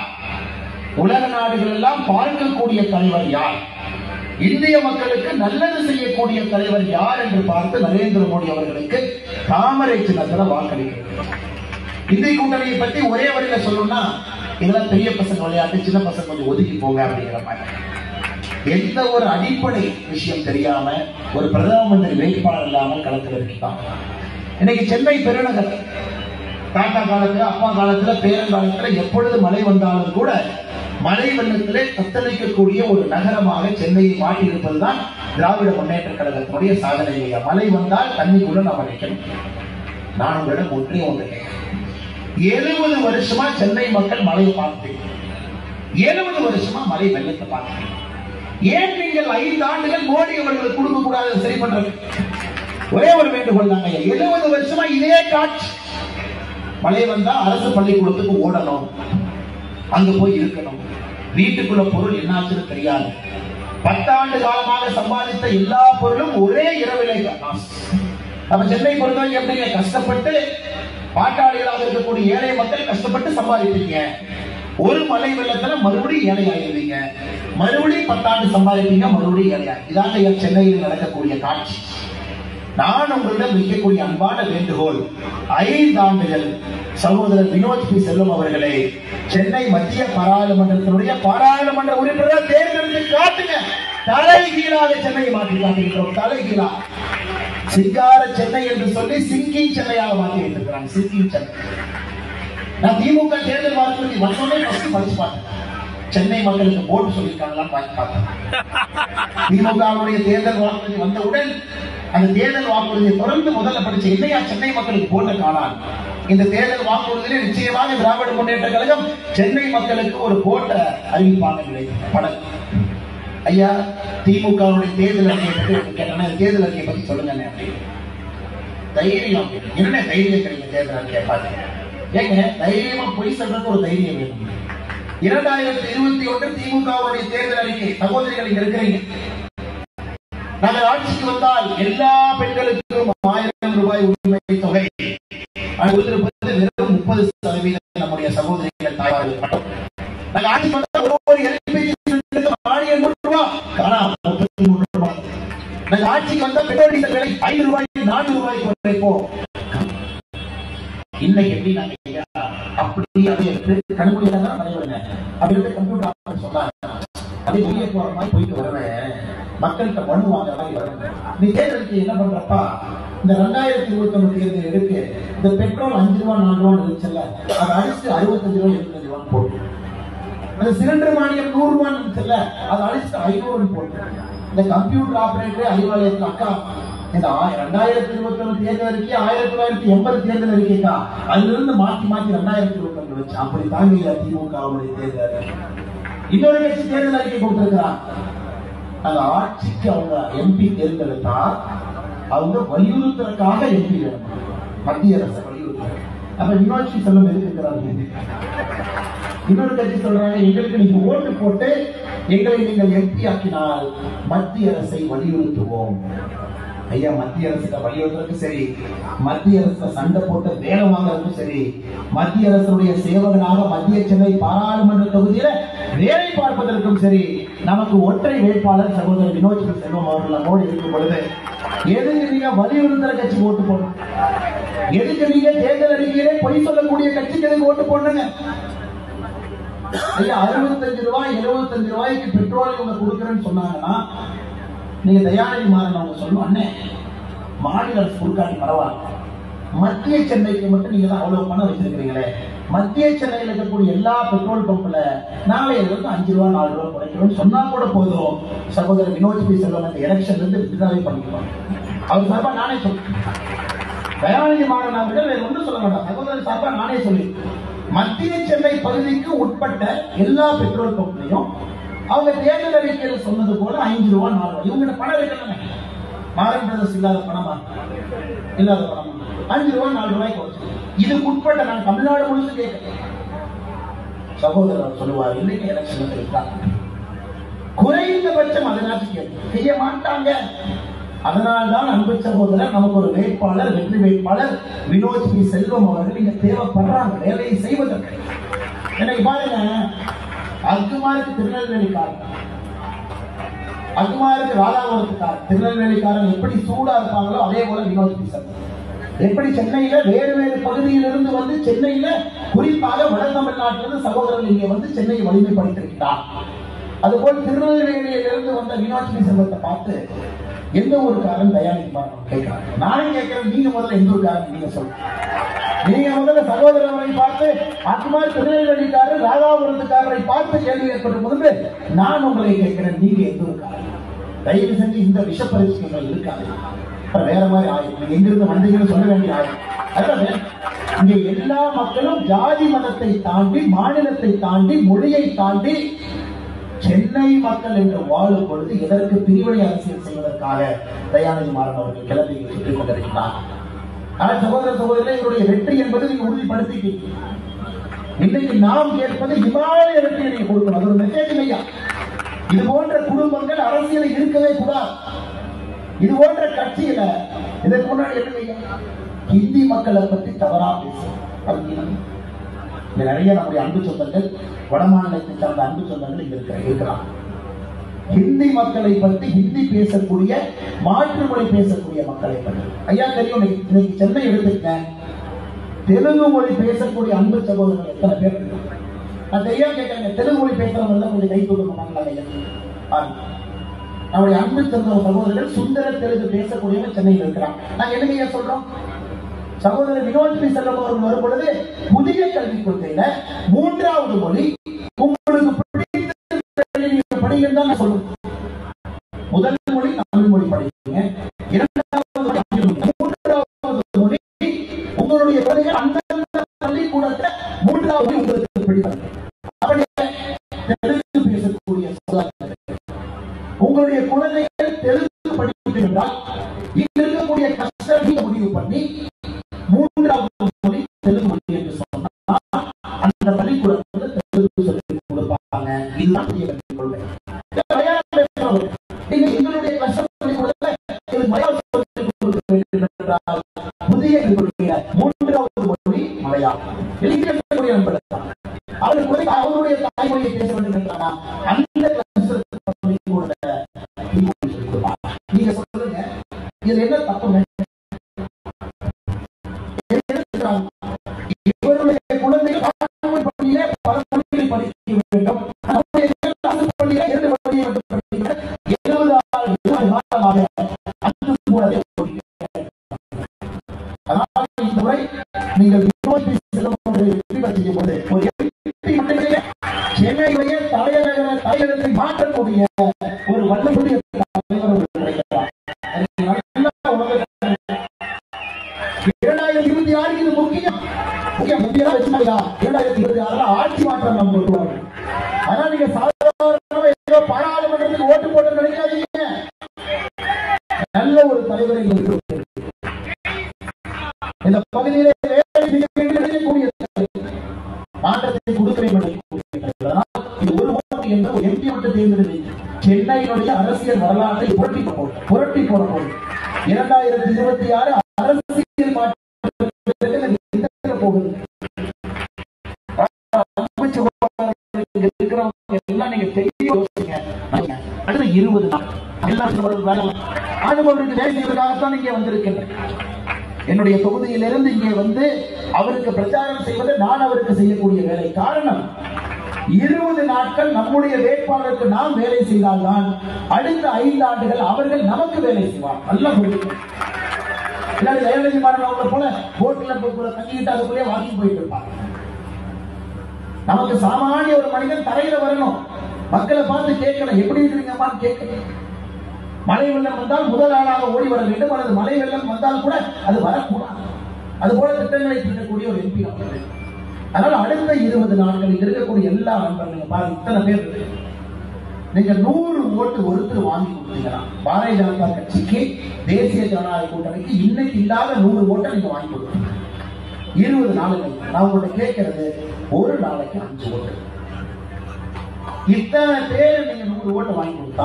உலக நாடுகள் எல்லாம் பார்க்கக்கூடிய தலைவர் யார் இந்திய மக்களுக்கு நல்லது செய்யக்கூடிய தலைவர் யார் என்று பார்த்து நரேந்திர மோடி அவர்களுக்கு தாமரை சின்னத்துல வாக்களிக்கிறது இந்திய கூட்டணியை பத்தி ஒரே வரியில சொல்லணும்னா இதெல்லாம் பெரிய பசங்க விளையாட்டு சின்ன பசங்க கொஞ்சம் ஒதுக்கி போங்க அப்படிங்கிற மாதிரி எந்த ஒரு அடிப்படை விஷயம் தெரியாம ஒரு பிரதம மந்திரி வேட்பாளர் இல்லாமல் களத்தில் இருக்கான் இன்னைக்கு சென்னை பெருநகர் தாத்தா காலத்துல அப்பா காலத்துல பேரங்காலத்துல எப்பொழுது மழை வந்தாலும் கூட மழை வெள்ளத்திலே தத்தளிக்கக்கூடிய ஒரு நகரமாக சென்னையை மாற்றி இருப்பதுதான் திராவிட முன்னேற்ற கழகத்தினுடைய சாதனை இல்லையா மழை வந்தால் தண்ணிக்குள்ள நாம் நிற்கணும் நான் உங்களிடம் ஒன்றே ஒன்று எழுபது வருஷமா சென்னை மக்கள் மழையை பார்த்து எழுபது வருஷமா மழை வெள்ளத்தை பார்த்து ஏன் நீங்கள் ஐந்து ஆண்டுகள் மோடி அவர்களுக்கு கொடுக்க கூடாது சரி பண்றது ஒரே ஒரு வேண்டுகோள் தாங்க எழுபது வருஷமா இதே காட்சி மழை வந்தா அரசு பள்ளிக்கூடத்துக்கு ஓடணும் அங்க போய் இருக்கணும் வீட்டுக்குள்ள பொருள் என்னாச்சுன்னு தெரியாது பத்தாண்டு காலமாக சம்பாதித்த எல்லா பொருளும் ஒரே இரவிலே நாசம். அப்ப சென்னை பொறுத்தவரை எப்படிங்க கஷ்டப்பட்டு பாட்டாளிகளாக இருக்கக்கூடிய ஏழை மக்கள் கஷ்டப்பட்டு சம்பாதிப்பீங்க ஒரு மழை வெள்ளத்துல மறுபடியும் ஏழை ஆயிடுவீங்க மறுபடியும் பத்தாண்டு சம்பாதிப்பீங்க மறுபடியும் ஏழை இதாங்க என் சென்னையில் நடக்கக்கூடிய காட்சி நான் உங்களிடம் வைக்கக்கூடிய அன்பான வேண்டுகோள் ஐந்து ஆண்டுகள் சகோதரர் வினோத் பி செல்வம் அவர்களே சென்னை மத்திய பாராளுமன்றத்தினுடைய பாராளுமன்ற உறுப்பினர் தேர்ந்தெடுத்து காட்டுங்க தலைகீழாக சென்னையை மாற்றி காட்டியிருக்கிறோம் தலைகீழா சிங்கார சென்னை என்று சொல்லி சிங்கிங் சென்னையாக மாற்றி வைத்திருக்கிறாங்க சிங்கிங் சென்னை நான் திமுக தேர்தல் வாக்குறுதி வந்தோடனே ஃபர்ஸ்ட் படிச்சு பார்த்தேன் சென்னை மக்களுக்கு ஓட்டு சொல்லியிருக்காங்களான்னு பார்த்து பார்த்தேன் திமுகவுடைய தேர்தல் வாக்குறுதி வந்தவுடன் அந்த தேர்தல் வாக்குறுதியை தொடர்ந்து முதல்ல படிச்ச என்னையா சென்னை மக்களுக்கு போட்ட காணால் இந்த தேர்தல் வாக்குறுதியிலே நிச்சயமாக திராவிட முன்னேற்ற கழகம் சென்னை மக்களுக்கு ஒரு போட்ட அறிவிப்பாங்க நிலை படம் ஐயா திமுகவுடைய தேர்தல் அறிக்கையை பற்றி உங்களுக்கு கேட்டேன்னா இந்த தேர்தல் அறிக்கையை பத்தி சொல்லுங்க அப்படின்னு. தைரியம் என்ன தைரியம் கிடைக்கும் தேர்தல் அறிக்கையை பார்த்து ஏங்க தைரியமா பொய் சொல்றதுக்கு ஒரு தைரியம் வேணும் இரண்டாயிரத்தி இருபத்தி ஒன்று திமுகவுடைய தேர்தல் அறிக்கை சகோதரிகள் இங்க இருக்கிறீங்க நாங்கள் ஆட்சிக்கு வந்தால் எல்லா பெண்களுக்கும் ஆயிரம் ரூபாய் உரிமை தொகை அது கொடுத்திருப்பது வெறும் முப்பது சதவீதம் நம்முடைய சகோதரிகள் தாய்மார்கள் மட்டும் நாங்கள் ஆட்சிக்கு வந்தால் ஒவ்வொரு எல்பிஜி சிலிண்டருக்கும் ஆயிரம் ரூபாய் ஆனா முப்பத்தி மூன்று ரூபாய் நாங்கள் ஆட்சிக்கு வந்தால் பெட்ரோல் டீசல் விலை ஐந்து ரூபாய்க்கு நான்கு ரூபாய்க்கு குறைப்போம் இன்னைக்கு எப்படி நாங்க ஐயா, அப்படி அதை எடுத்து கண்மொழியாக தான் நடைபெறுங்க அப்படி எடுத்து கம்ப்யூட்டர் ஆபரேட்டர் சொன்னாங்க அப்படியே வெளியே போற மாதிரி போயிட்டு வருவேன் மக்கள்கிட்ட மனு வாங்குற மாதிரி வருவேன் நீ தேர்தலுக்கு என்ன பண்றப்பா இந்த ரெண்டாயிரத்தி இருபத்தி ஒண்ணு தேர்தல் இருக்கு இந்த பெட்ரோல் அஞ்சு ரூபா நாலு ரூபான்னு இருந்துச்சுல்ல அதை அடிச்சு அறுபத்தஞ்சு ரூபாய் எழுபத்தஞ்சு ரூபான்னு போட்டு அந்த சிலிண்டர் மானியம் நூறு ரூபான்னு இருந்துச்சுல்ல அதை அடிச்சு ஐநூறுன்னு போட்டு இந்த கம்ப்யூட்டர் ஆபரேட்டர் அறிவாலயத்தில் அக்கா இந்த ஆ- ரெண்டாயிரத்தி இருபத்தி ஒண்ணு தேர்தல் அறிக்கை ஆயிரத்தி தொள்ளாயிரத்தி எண்பது தேர்தல் அறிக்கைக்கா அதுல இருந்து மாத்தி மாத்தி ரெண்டாயிரத்தி இருபத்தி ஒண்ணு வச்சு அப்படி தாங்க திமுகவுடைய தேர்தல் அறிக்கை. இன்னொரு கட்சி தேர்தல் அறிக்கை கொடுத்திருக்கிறான் அந்த ஆட்சிக்கு அவங்க எம்பி தேர்ந்தெடுத்தா அவங்க வலியுறுத்துறதுக்காக எம்பி வேணும் மத்திய அரசு வலியுறுத்துறாங்க அப்ப வினோட்சி செல்வம் எதுக்கு இருக்கிறாங்க இன்னொரு கட்சி சொல்றாங்க எங்களுக்கு நீங்க ஓட்டு போட்டு எங்களை நீங்கள் எம்பி ஆக்கினால் மத்திய அரசை வலியுறுத்துவோம் ஐயா மத்திய அரசுக்கு வலியுறுத்துறதுக்கும் சரி மத்திய அரசு சண்டை போட்டு வேலை வாங்குறதுக்கும் சரி மத்திய அரசுடைய சேவகனாக மத்திய சென்னை பாராளுமன்ற தொகுதியில வேலை பார்ப்பதற்கும் சரி நமக்கு ஒற்றை வேட்பாளர் சகோதரர் வினோத் பி. செல்வம் அவர்கள் நம்மோடு இருக்கும் பொழுது எதுக்கு நீங்க வலியுறுத்துற கட்சி ஓட்டு போடணும் எதுக்கு நீங்க தேர்தல் அறிக்கையிலே பொய் சொல்லக்கூடிய கட்சிக்கு எதுக்கு ஓட்டு போடணுங்க ஐயா அறுபத்தஞ்சு ரூபாய் எழுபத்தஞ்சு ரூபாய்க்கு பெட்ரோல் இவங்க கொடுக்குறேன்னு சொன்னாங்கன்னா நீங்க தயாநிதி மாறன் அவங்க சொல்லணும் அண்ணே மாநில அரசு கொடுக்காட்டி பரவாயில்ல மத்திய சென்னைக்கு மட்டும் நீங்க தான் அவ்வளவு பணம் வச்சிருக்கிறீங்களே மத்திய சென்னையில் இருக்கக்கூடிய எல்லா பெட்ரோல் பம்ப்ல நாளையில இருந்து அஞ்சு ரூபா நாலு ரூபா குறைக்கணும்னு சொன்னா கூட போதும் சகோதரர் வினோத் பி செல்வம் அந்த எலெக்ஷன்ல இருந்து வித்ராவே பண்ணிக்கலாம் அவர் சார்பா நானே சொல்றேன் தயாநிதி மாறன் அவர்கள் வேற ஒன்றும் சொல்ல மாட்டார் சகோதரர் சார்பா நானே சொல்லி மத்திய சென்னை பகுதிக்கு உட்பட்ட எல்லா பெட்ரோல் பம்ப்லையும் அவங்க தேர்தல் அறிக்கையில சொன்னது போல ஐந்து ரூபா நாலு ரூபா இவங்க பணம் வைக்கலாங்க மாறன் பிரதர்ஸ் இல்லாத பணமா இல்லாத பணமா அஞ்சு ரூபா நாலு ரூபாய் குறைச்சு இதுக்கு உட்பட்ட நான் தமிழ்நாடு முழுசு கேட்கிறேன் சகோதரர் சொல்லுவார் இன்னைக்கு எலெக்ஷன் இருக்காங்க குறைந்தபட்சம் அதனாச்சும் கேட்கும் செய்ய மாட்டாங்க அதனால்தான் அன்பு சகோதரர் நமக்கு ஒரு வேட்பாளர் வெற்றி வேட்பாளர் வினோத் பி செல்வம் அவர்கள் இங்க தேவைப்படுறாங்க வேலையை செய்வதற்கு எனக்கு பாருங்க அக்குமாருக்கு திருநெல்வேலிக்காரன் அக்குமாருக்கு ராதாபுரத்துக்காரன் திருநெல்வேலிக்காரன் எப்படி சூடா இருப்பாங்களோ அதே போல வினோத் பி செல்வம் எப்படி சென்னையில வேறு வேறு பகுதியிலிருந்து வந்து சென்னையில குறிப்பாக வட தமிழ்நாட்டிலிருந்து சகோதரர்கள் இங்கே வந்து சென்னையை வலிமைப்படுத்திருக்கிறார் அதுபோல் திருநெல்வேலியிலிருந்து வந்த மீனாட்சி செல்வத்தை பார்த்து எந்த ஊருக்காரன் தயாநிதி மாறன் கேட்கிறாங்க நானே கேட்கிறேன் நீங்க முதல்ல எந்த ஊருக்காரன் நீங்க சொல்லுங்க நீங்க முதல்ல சகோதரர் அவரை பார்த்து அக்குமார் திருநெல்வேலிக்காரர் ராதாபுரத்துக்காரரை பார்த்து கேள்வி ஏற்பட்ட முதல்ல நான் உங்களை கேட்கிறேன் நீங்க எந்த ஊருக்காரன் தயவு செஞ்சு இந்த விஷ பரிசுகள் இருக்காது அப்புறம் வேற மாதிரி ஆயும் நீங்க எங்கிருந்து வந்தீங்கன்னு சொல்ல வேண்டிய ஆயும் அதனால இங்க எல்லா மக்களும் ஜாதி மதத்தை தாண்டி மாநிலத்தை தாண்டி மொழியை தாண்டி சென்னை மக்கள் என்று வாழும் பொழுது எதற்கு பிரிவினை அரசியல் செய்வதற்காக தயாநிதி மாறன் அவர்கள் கிளம்பி சுற்றிக் கொண்டிருக்கிறார் ஆனால் சகோதர சகோதரர்களே இவருடைய வெற்றி என்பது நீங்க உறுதிப்படுத்திட்டீங்க இன்னைக்கு நாம் கேட்பது இமாலய வெற்றியை நீங்க கொடுக்கணும் அது ஒரு மெசேஜ் ஐயா இது போன்ற குடும்பங்கள் அரசியலில் இருக்கவே கூடாது இது போன்ற கட்சியில இதற்கு முன்னாடி என்ன ஐயா ஹிந்தி மக்களை பற்றி தவறா பேசும் அது இனம். இங்க நிறைய நம்முடைய அன்பு சொந்தங்கள் வட மாநிலத்தை சார்ந்த அன்பு சொந்தங்கள் இங்க இருக்கிற இருக்கிறாங்க ஹிந்தி மக்களை பற்றி ஹிந்தி பேசக்கூடிய மாற்று மொழி பேசக்கூடிய மக்களை பற்றி ஐயா தெரியும் இன்னைக்கு- இன்னைக்கு சென்னை எடுத்துக்கிட்டேன் தெலுங்கு மொழி பேசக்கூடிய அன்பு சகோதரர்கள் எத்தனை பேர் இருக்காங்க? நான் தெரியாம கேட்கறேன் தெலுங்கு மொழி பேசுறவங்க தான் கொஞ்சம் கை தூக்க மாட்டாங்களா ஐயா பாருங்க. நம்முடைய அன்பு சகோதர சகோதரர்கள் சுந்தர தெலுங்கு பேசக்கூடியவங்க சென்னையில் இருக்கிறாங்க நாங்க என்ன ஐயா சொல்றோம் சகோதரர் வினோத் பி செல்வம் அவர்கள் வரும் பொழுது புதிய கல்விக் கொள்கையில மூன்றாவது மொழி உங்களுக்கு பிடித்த மொழி நீங்க படிங்கன்னு தான் நான் சொல்லுவேன் முதல் மொழி தமிழ் மொழி படிக்கிறீங்க இரண்டாவது மொழி ஆங்கில மொழி. மூன்றாவது மொழி உங்களுடைய குழந்தைகள் அந்தந்த பள்ளிக்கூடத்துல மூன்றாவது மொழி உங்களுக்கு பிடித்தது அப்ப நீங்க தெலுங்கு பேசக்கூடிய சமுதாயத்தினர் உங்களுடைய குழந்தைகள் தெலுங்கு படிக்க என்றால் இங்க இருக்கக்கூடிய கஷ்டம் நீங்க முடிவு பண்ணி மூன்றாவது மொழி தெலுங்கு மொழி என்று சொன்னால் அந்த பள்ளிக்கூடத்தில் தெலுங்கு சொல்லி கொடுப்பாங்க இதுதான் புதிய கல்விக் கொள்கை இதை மலையாளம் பேசுறவங்க, நீங்க எங்களுடைய கஷ்டம் சொல்லிக் கொடுக்கல, எங்களுக்கு மலையாளம் சொல்லிக் கொடுக்க வேண்டும் என்றால் புதிய கல்விக் கொள்கையில மூன்றாவது மொழி மலையாளம் எழுதிய நண்பர்கள் தான். அவர்கள் கூட அவருடைய தாய்மொழியை பேச வேண்டும் என்றால் அந்த கஷ்டத்தை பள்ளிக்கூடத்துல ஹிந்தி மொழி சொல்லிக் கொடுப்பாங்க. நீங்க சொல்லுங்க இதுல என்ன தப்புங்க இவருடைய குழந்தைகள் ஆண்கள் பள்ளியிலே பல மொழிகளை படிக்க வேண்டும் நம்முடைய அரசு பள்ளியிலே இரண்டு மொழியை மட்டும் படிக்க வேண்டும். எழுபது ஆண்டு காலமாக அந்த சூழலை கொடுக்கிறேன். அதனால் இந்த முறை நீங்கள் வினோத் செல்வம் அவர்களை வெற்றி பெற செய்யும் போது ஒரு எம்பி மட்டுமே சென்னையுடைய தலைநகர தலைநகரத்தை மாற்றக்கூடிய ஒரு வல்லக்கூடிய தலைவர் உங்களுக்கு கிடைக்கிறார். அதை நல்லா உலகத்தில் இரண்டாயிரத்தி இருபத்தி ஆறு இது முக்கியம் முக்கியம் முக்கியம் வச்சுக்கோங்க இரண்டாயிரத்தி இருபத்தி ஆறுல ஆட்சி மாற்றம் நம்ம கொண்டு வரணும் ஆனா நீங்க சாதாரண ஏதோ பாராளுமன்றத்துக்கு ஓட்டு போட்டு நினைக்காதீங்க நல்ல ஒரு தலைவரை உங்களுக்கு இந்த பகுதியிலே வேலை செய்ய வேண்டும் என்று நினைக்கக்கூடிய தலைவர். மாற்றத்தை கொடுக்க வேண்டும் என்று நினைக்கக்கூடிய தலைவர். அதனால் இது ஒரு ஓட்டு என்று ஒரு எம்பி மட்டும் தேர்ந்தெடுத்து சென்னையினுடைய அரசியல் வரலாற்றை புரட்டி போடும் புரட்டி போட போகும் இரண்டாயிரத்தி இருபத்தி ஆறு அரசியல் மாற்றத்திற்கு போகுது அமைச்சர் இருக்கிறவங்க எல்லாம் நீங்க தெளிவா யோசிங்க. அடுத்த இருபது நாள் எல்லாம் ஒரு வேலை. ஆண்டவருக்கு வேலை செய்வதற்காகத்தான் இங்கே வந்திருக்கின்றேன் என்னுடைய தொகுதியிலிருந்து இங்கே வந்து அவருக்கு பிரச்சாரம் செய்வது நான் அவருக்கு செய்யக்கூடிய வேலை காரணம் இருபது நாட்கள் நம்முடைய வேட்பாளருக்கு நாம் வேலை செய்தால்தான் அடுத்த ஐந்து ஆண்டுகள் அவர்கள் நமக்கு வேலை செய்வார் நல்லா புரியுது இல்லாட்டி தயவுசெய்து மாறன் அவங்கள போல போட்ல போக்குள்ள தங்கிட்டு அதுக்குள்ளே வாக்கிங் போயிட்டு இருப்பாங்க நமக்கு சாமானிய ஒரு மனிதன் தரையில வரணும் மக்களை பார்த்து கேட்கணும் எப்படி இருக்கிறீங்கம்மான்னு கேட்கணும் மழை வெள்ளம் வந்தால் முதல் ஆளாக ஓடி வர வேண்டும் அல்லது மழை வெள்ளம் வந்தால் கூட அது வரக்கூடாது அது போல திட்டங்களை தீட்டக்கூடிய ஒரு எம்பி அவர்கள் அதனால அடுத்த இருபது நாட்கள் இங்க இருக்கக்கூடிய எல்லா நண்பர்களும் பாருங்க இத்தனை பேர் இருக்கு. நீங்க நூறு ஓட்டு ஒருத்தர் வாங்கி கொடுத்தீங்கன்னா பாரதிய ஜனதா கட்சிக்கு தேசிய ஜனநாயக கூட்டணிக்கு இன்னைக்கு இல்லாத நூறு ஓட்டை நீங்க வாங்கி கொடுத்தீங்க இருபது நாளுகள் நான் உங்கள்ட்ட கேட்கறது ஒரு நாளைக்கு அஞ்சு ஓட்டு இத்தனை பேர் நீங்க நூறு ஓட்டு வாங்கி கொடுத்தா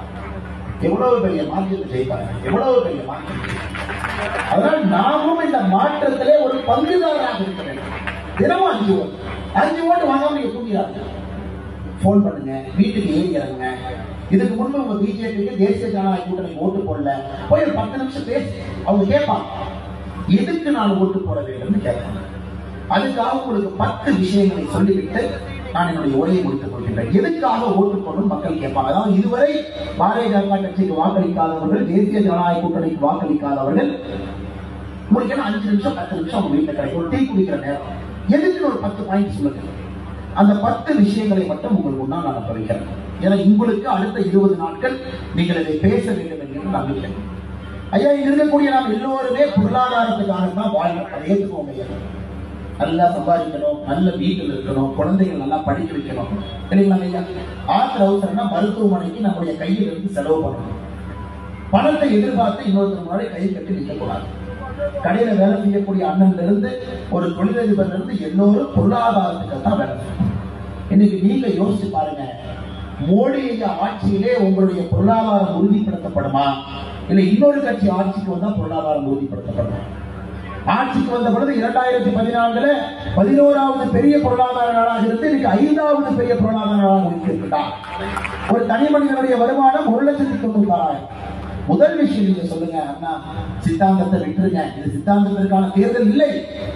எவ்வளவு பெரிய மாற்றத்தை ஜெயிப்பாங்க எவ்வளவு பெரிய மாற்றம் அதனால் நாமும் இந்த மாற்றத்திலே ஒரு பங்குதாரராக இருக்க வேண்டும் தினமும் அஞ்சு ஓட்டு அஞ்சு ஓட்டு வாங்காம நீங்க தூங்கிறாங்க போன் பண்ணுங்க வீட்டுக்கு ஏறி இறங்குங்க இதுக்கு முன்பு உங்க பிஜேபிக்கு தேசிய ஜனநாயக கூட்டணி ஓட்டு போடல போய் ஒரு பத்து நிமிஷம் பேசி அவங்க கேட்பாங்க எதுக்கு நான் ஓட்டு போட வேண்டும்னு கேட்பாங்க அதுக்காக உங்களுக்கு பத்து விஷயங்களை சொல்லிவிட்டு நான் என்னுடைய உரையை முடித்துக் கொள்கின்றேன் எதுக்காக ஓட்டு போடணும் மக்கள் கேட்பாங்க அதாவது இதுவரை பாரதிய ஜனதா கட்சிக்கு வாக்களிக்காதவர்கள் தேசிய ஜனநாயக கூட்டணிக்கு வாக்களிக்காதவர்கள் உங்களுக்கு என்ன அஞ்சு நிமிஷம் பத்து நிமிஷம் உங்க வீட்டுல கிடைக்கும் ஒரு டீ குடிக்கிற நேரம் எதுக்கு ஒரு பத்து பாயிண்ட் சொல்லுங்க அந்த பத்து விஷயங்களை மட்டும் உங்களுக்கு முன்னால் நான் வைக்கிறேன் ஏன்னா உங்களுக்கு அடுத்த இருபது நாட்கள் நீங்கள் இதை பேச வேண்டும் என்கிற நம்பிக்கை ஐயா இங்க இருக்கக்கூடிய நாம் எல்லோருமே பொருளாதாரத்துக்காக தான் வாழ்றோம் அதை ஏற்றுக்கோங்க ஐயா நல்லா சம்பாதிக்கணும் நல்ல வீட்டில் இருக்கணும் குழந்தைகள் நல்லா படிக்க வைக்கணும் இல்லைங்களா ஐயா ஆத்திர அவசரம்னா மருத்துவமனைக்கு நம்முடைய கையில் இருந்து செலவு பண்ணணும் பணத்தை எதிர்பார்த்து இன்னொருத்தர் முன்னாடி கை கட்டி நிற்கக்கூடாது கடையில வேலை செய்யக்கூடிய அண்ணன்ல இருந்து ஒரு தொழிலதிபர்ல இருந்து எல்லோரும் பொருளாதாரத்துக்கு தான் வேலை செய்யணும். இன்னைக்கு நீங்க யோசிச்சு பாருங்க மோடி ஐயா ஆட்சியிலே உங்களுடைய பொருளாதாரம் உறுதிப்படுத்தப்படுமா இல்ல இன்னொரு கட்சி ஆட்சிக்கு வந்தா பொருளாதாரம் உறுதிப்படுத்தப்படுமா ஆட்சிக்கு வந்த பொழுது இரண்டாயிரத்தி பதினான்குல பதினோராவது பெரிய பொருளாதார நாடாக இருந்து இன்னைக்கு ஐந்தாவது பெரிய பொருளாதார நாடாக இருக்கிறார் ஒரு தனி மனிதனுடைய வருமானம் ஒரு லட்சத்தி தொண்ணூத்தி ஆறாயிரம் முதல் விஷயம் நீங்க சொல்லுங்க அண்ணா சித்தாந்தத்தை விட்டுருங்க இது சித்தாந்தத்திற்கான தேர்தல் இல்லை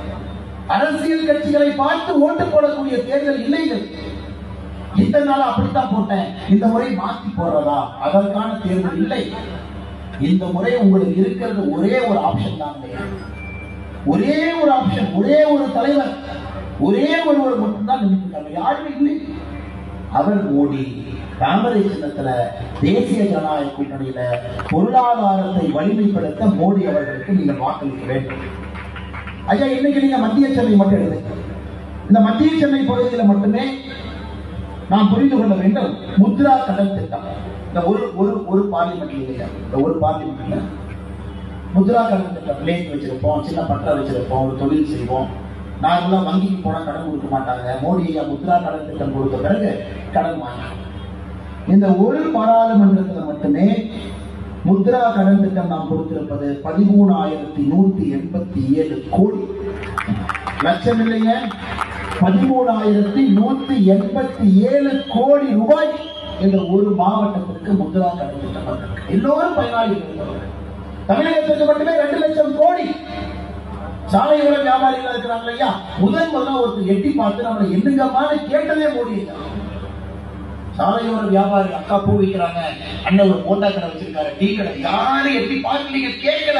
அரசியல் கட்சிகளை பார்த்து ஓட்டு போடக்கூடிய தேர்தல் இல்லை இது இந்த நாள் அப்படித்தான் போட்டேன் இந்த முறை மாத்தி போடுறதா அதற்கான தேர்தல் இல்லை இந்த முறை உங்களுக்கு இருக்கிறது ஒரே ஒரு ஆப்ஷன் தான் இல்லையா ஒரே ஒரு ஆப்ஷன் ஒரே ஒரு தலைவர் ஒரே ஒருவர் மட்டும்தான் நினைக்கிறாங்க யாருமே இல்லை அவர் மோடி தாமரை சின்னத்துல தேசிய ஜனநாயக கூட்டணியில பொருளாதாரத்தை வலிமைப்படுத்த மோடி அவர்களுக்கு நீங்கள் வாக்களிக்க வேண்டும் ஐயா இன்னைக்கு நீங்க மத்திய சென்னை மட்டும் எடுத்துக்க இந்த மத்திய சென்னை பகுதியில் மட்டுமே நாம் புரிந்து கொள்ள வேண்டும் முத்ரா கடன் திட்டம் இந்த ஒரு ஒரு ஒரு பார்லிமெண்ட் இல்லையா இந்த ஒரு பார்லிமெண்ட்ல முத்ரா கடன் திட்டம் லேட் வச்சிருப்போம் சின்ன பட்டா வச்சிருப்போம் ஒரு தொழில் செய்வோம் நார்மலா வங்கிக்கு போனா கடன் கொடுக்க மாட்டாங்க மோடி ஐயா முத்ரா கடன் திட்டம் கொடுத்த பிறகு கடன் வாங்க இந்த ஒரு பாராளுமன்றத்தில் மட்டுமே முத்ரா கடன் திட்டம் நாம் கொடுத்திருப்பது பதிமூணாயிரத்தி நூத்தி எண்பத்தி ஏழு கோடி லட்சம் இல்லைங்க பதிமூணாயிரத்தி நூத்தி எண்பத்தி ஏழு கோடி ரூபாய் என்ற ஒரு மாவட்டத்திற்கு முத்ரா கடன் திட்டம் வந்திருக்கு. எல்லோரும் பயனாளிகள் இருக்கிறார்கள். தமிழகத்திற்கு மட்டுமே ரெண்டு லட்சம் கோடி சாலையோர வியாபாரிகள் இருக்கிறாங்க இல்லையா முதன் முதல்ல ஒருத்தர் எட்டி பார்த்து நம்மளை என்னங்கம்மான்னு கேட்டதே மோடி ஐயா. சாலையோர வியாபாரி அக்கா பூ விற்கிறாங்க அண்ணன் ஒரு போட்டா கடை வச்சிருக்காரு டீ கடை யாரும் எட்டி பார்க்கலீங்க கேட்கல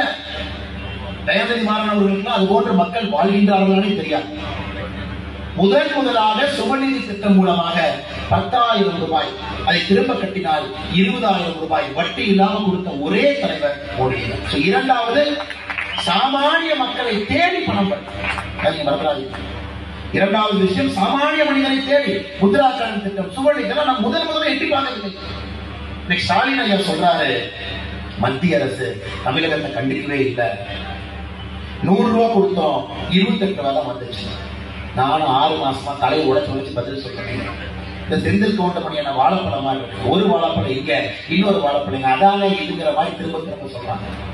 தயவதி மாறன் அவர்களுக்கு அது போன்ற மக்கள் வாழ்கின்றார்களே தெரியாது முதன் முதலாக சுபநிதி திட்டம் மூலமாக பத்தாயிரம் ரூபாய் அதை திரும்ப கட்டினால் இருபதாயிரம் ரூபாய் வட்டி இல்லாம கொடுத்த ஒரே தலைவர் மோடி ஐயா. So, இரண்டாவது சாமானிய மக்களை தேடி பணம் கட்டி மறந்துடாதீங்க இரண்டாவது விஷயம் சாமானிய மனிதனை தேடி முத்ரா கடன் திட்டம் சுவழி இதெல்லாம் நான் முதல் முதல்ல எட்டி பார்க்கவில்லை இன்னைக்கு ஸ்டாலின் ஐயா சொல்றாரு மத்திய அரசு தமிழகத்தை கண்டிக்கவே இல்லை நூறு ரூபா கொடுத்தோம் இருபத்தெட்டு ரூபா தான் வந்துச்சு நானும் ஆறு மாசமா தலையை உடைச்சு உடைச்சு பதில் சொல்றேன் இந்த செந்தில் கவுண்டமணி என்ன வாழைப்பழமா இருக்கு ஒரு வாழைப்பழம் இங்க இன்னொரு வாழைப்பழம் இங்க அதானே இதுங்கிற மாதிரி திரும்ப திரும்ப சொல்றாங்க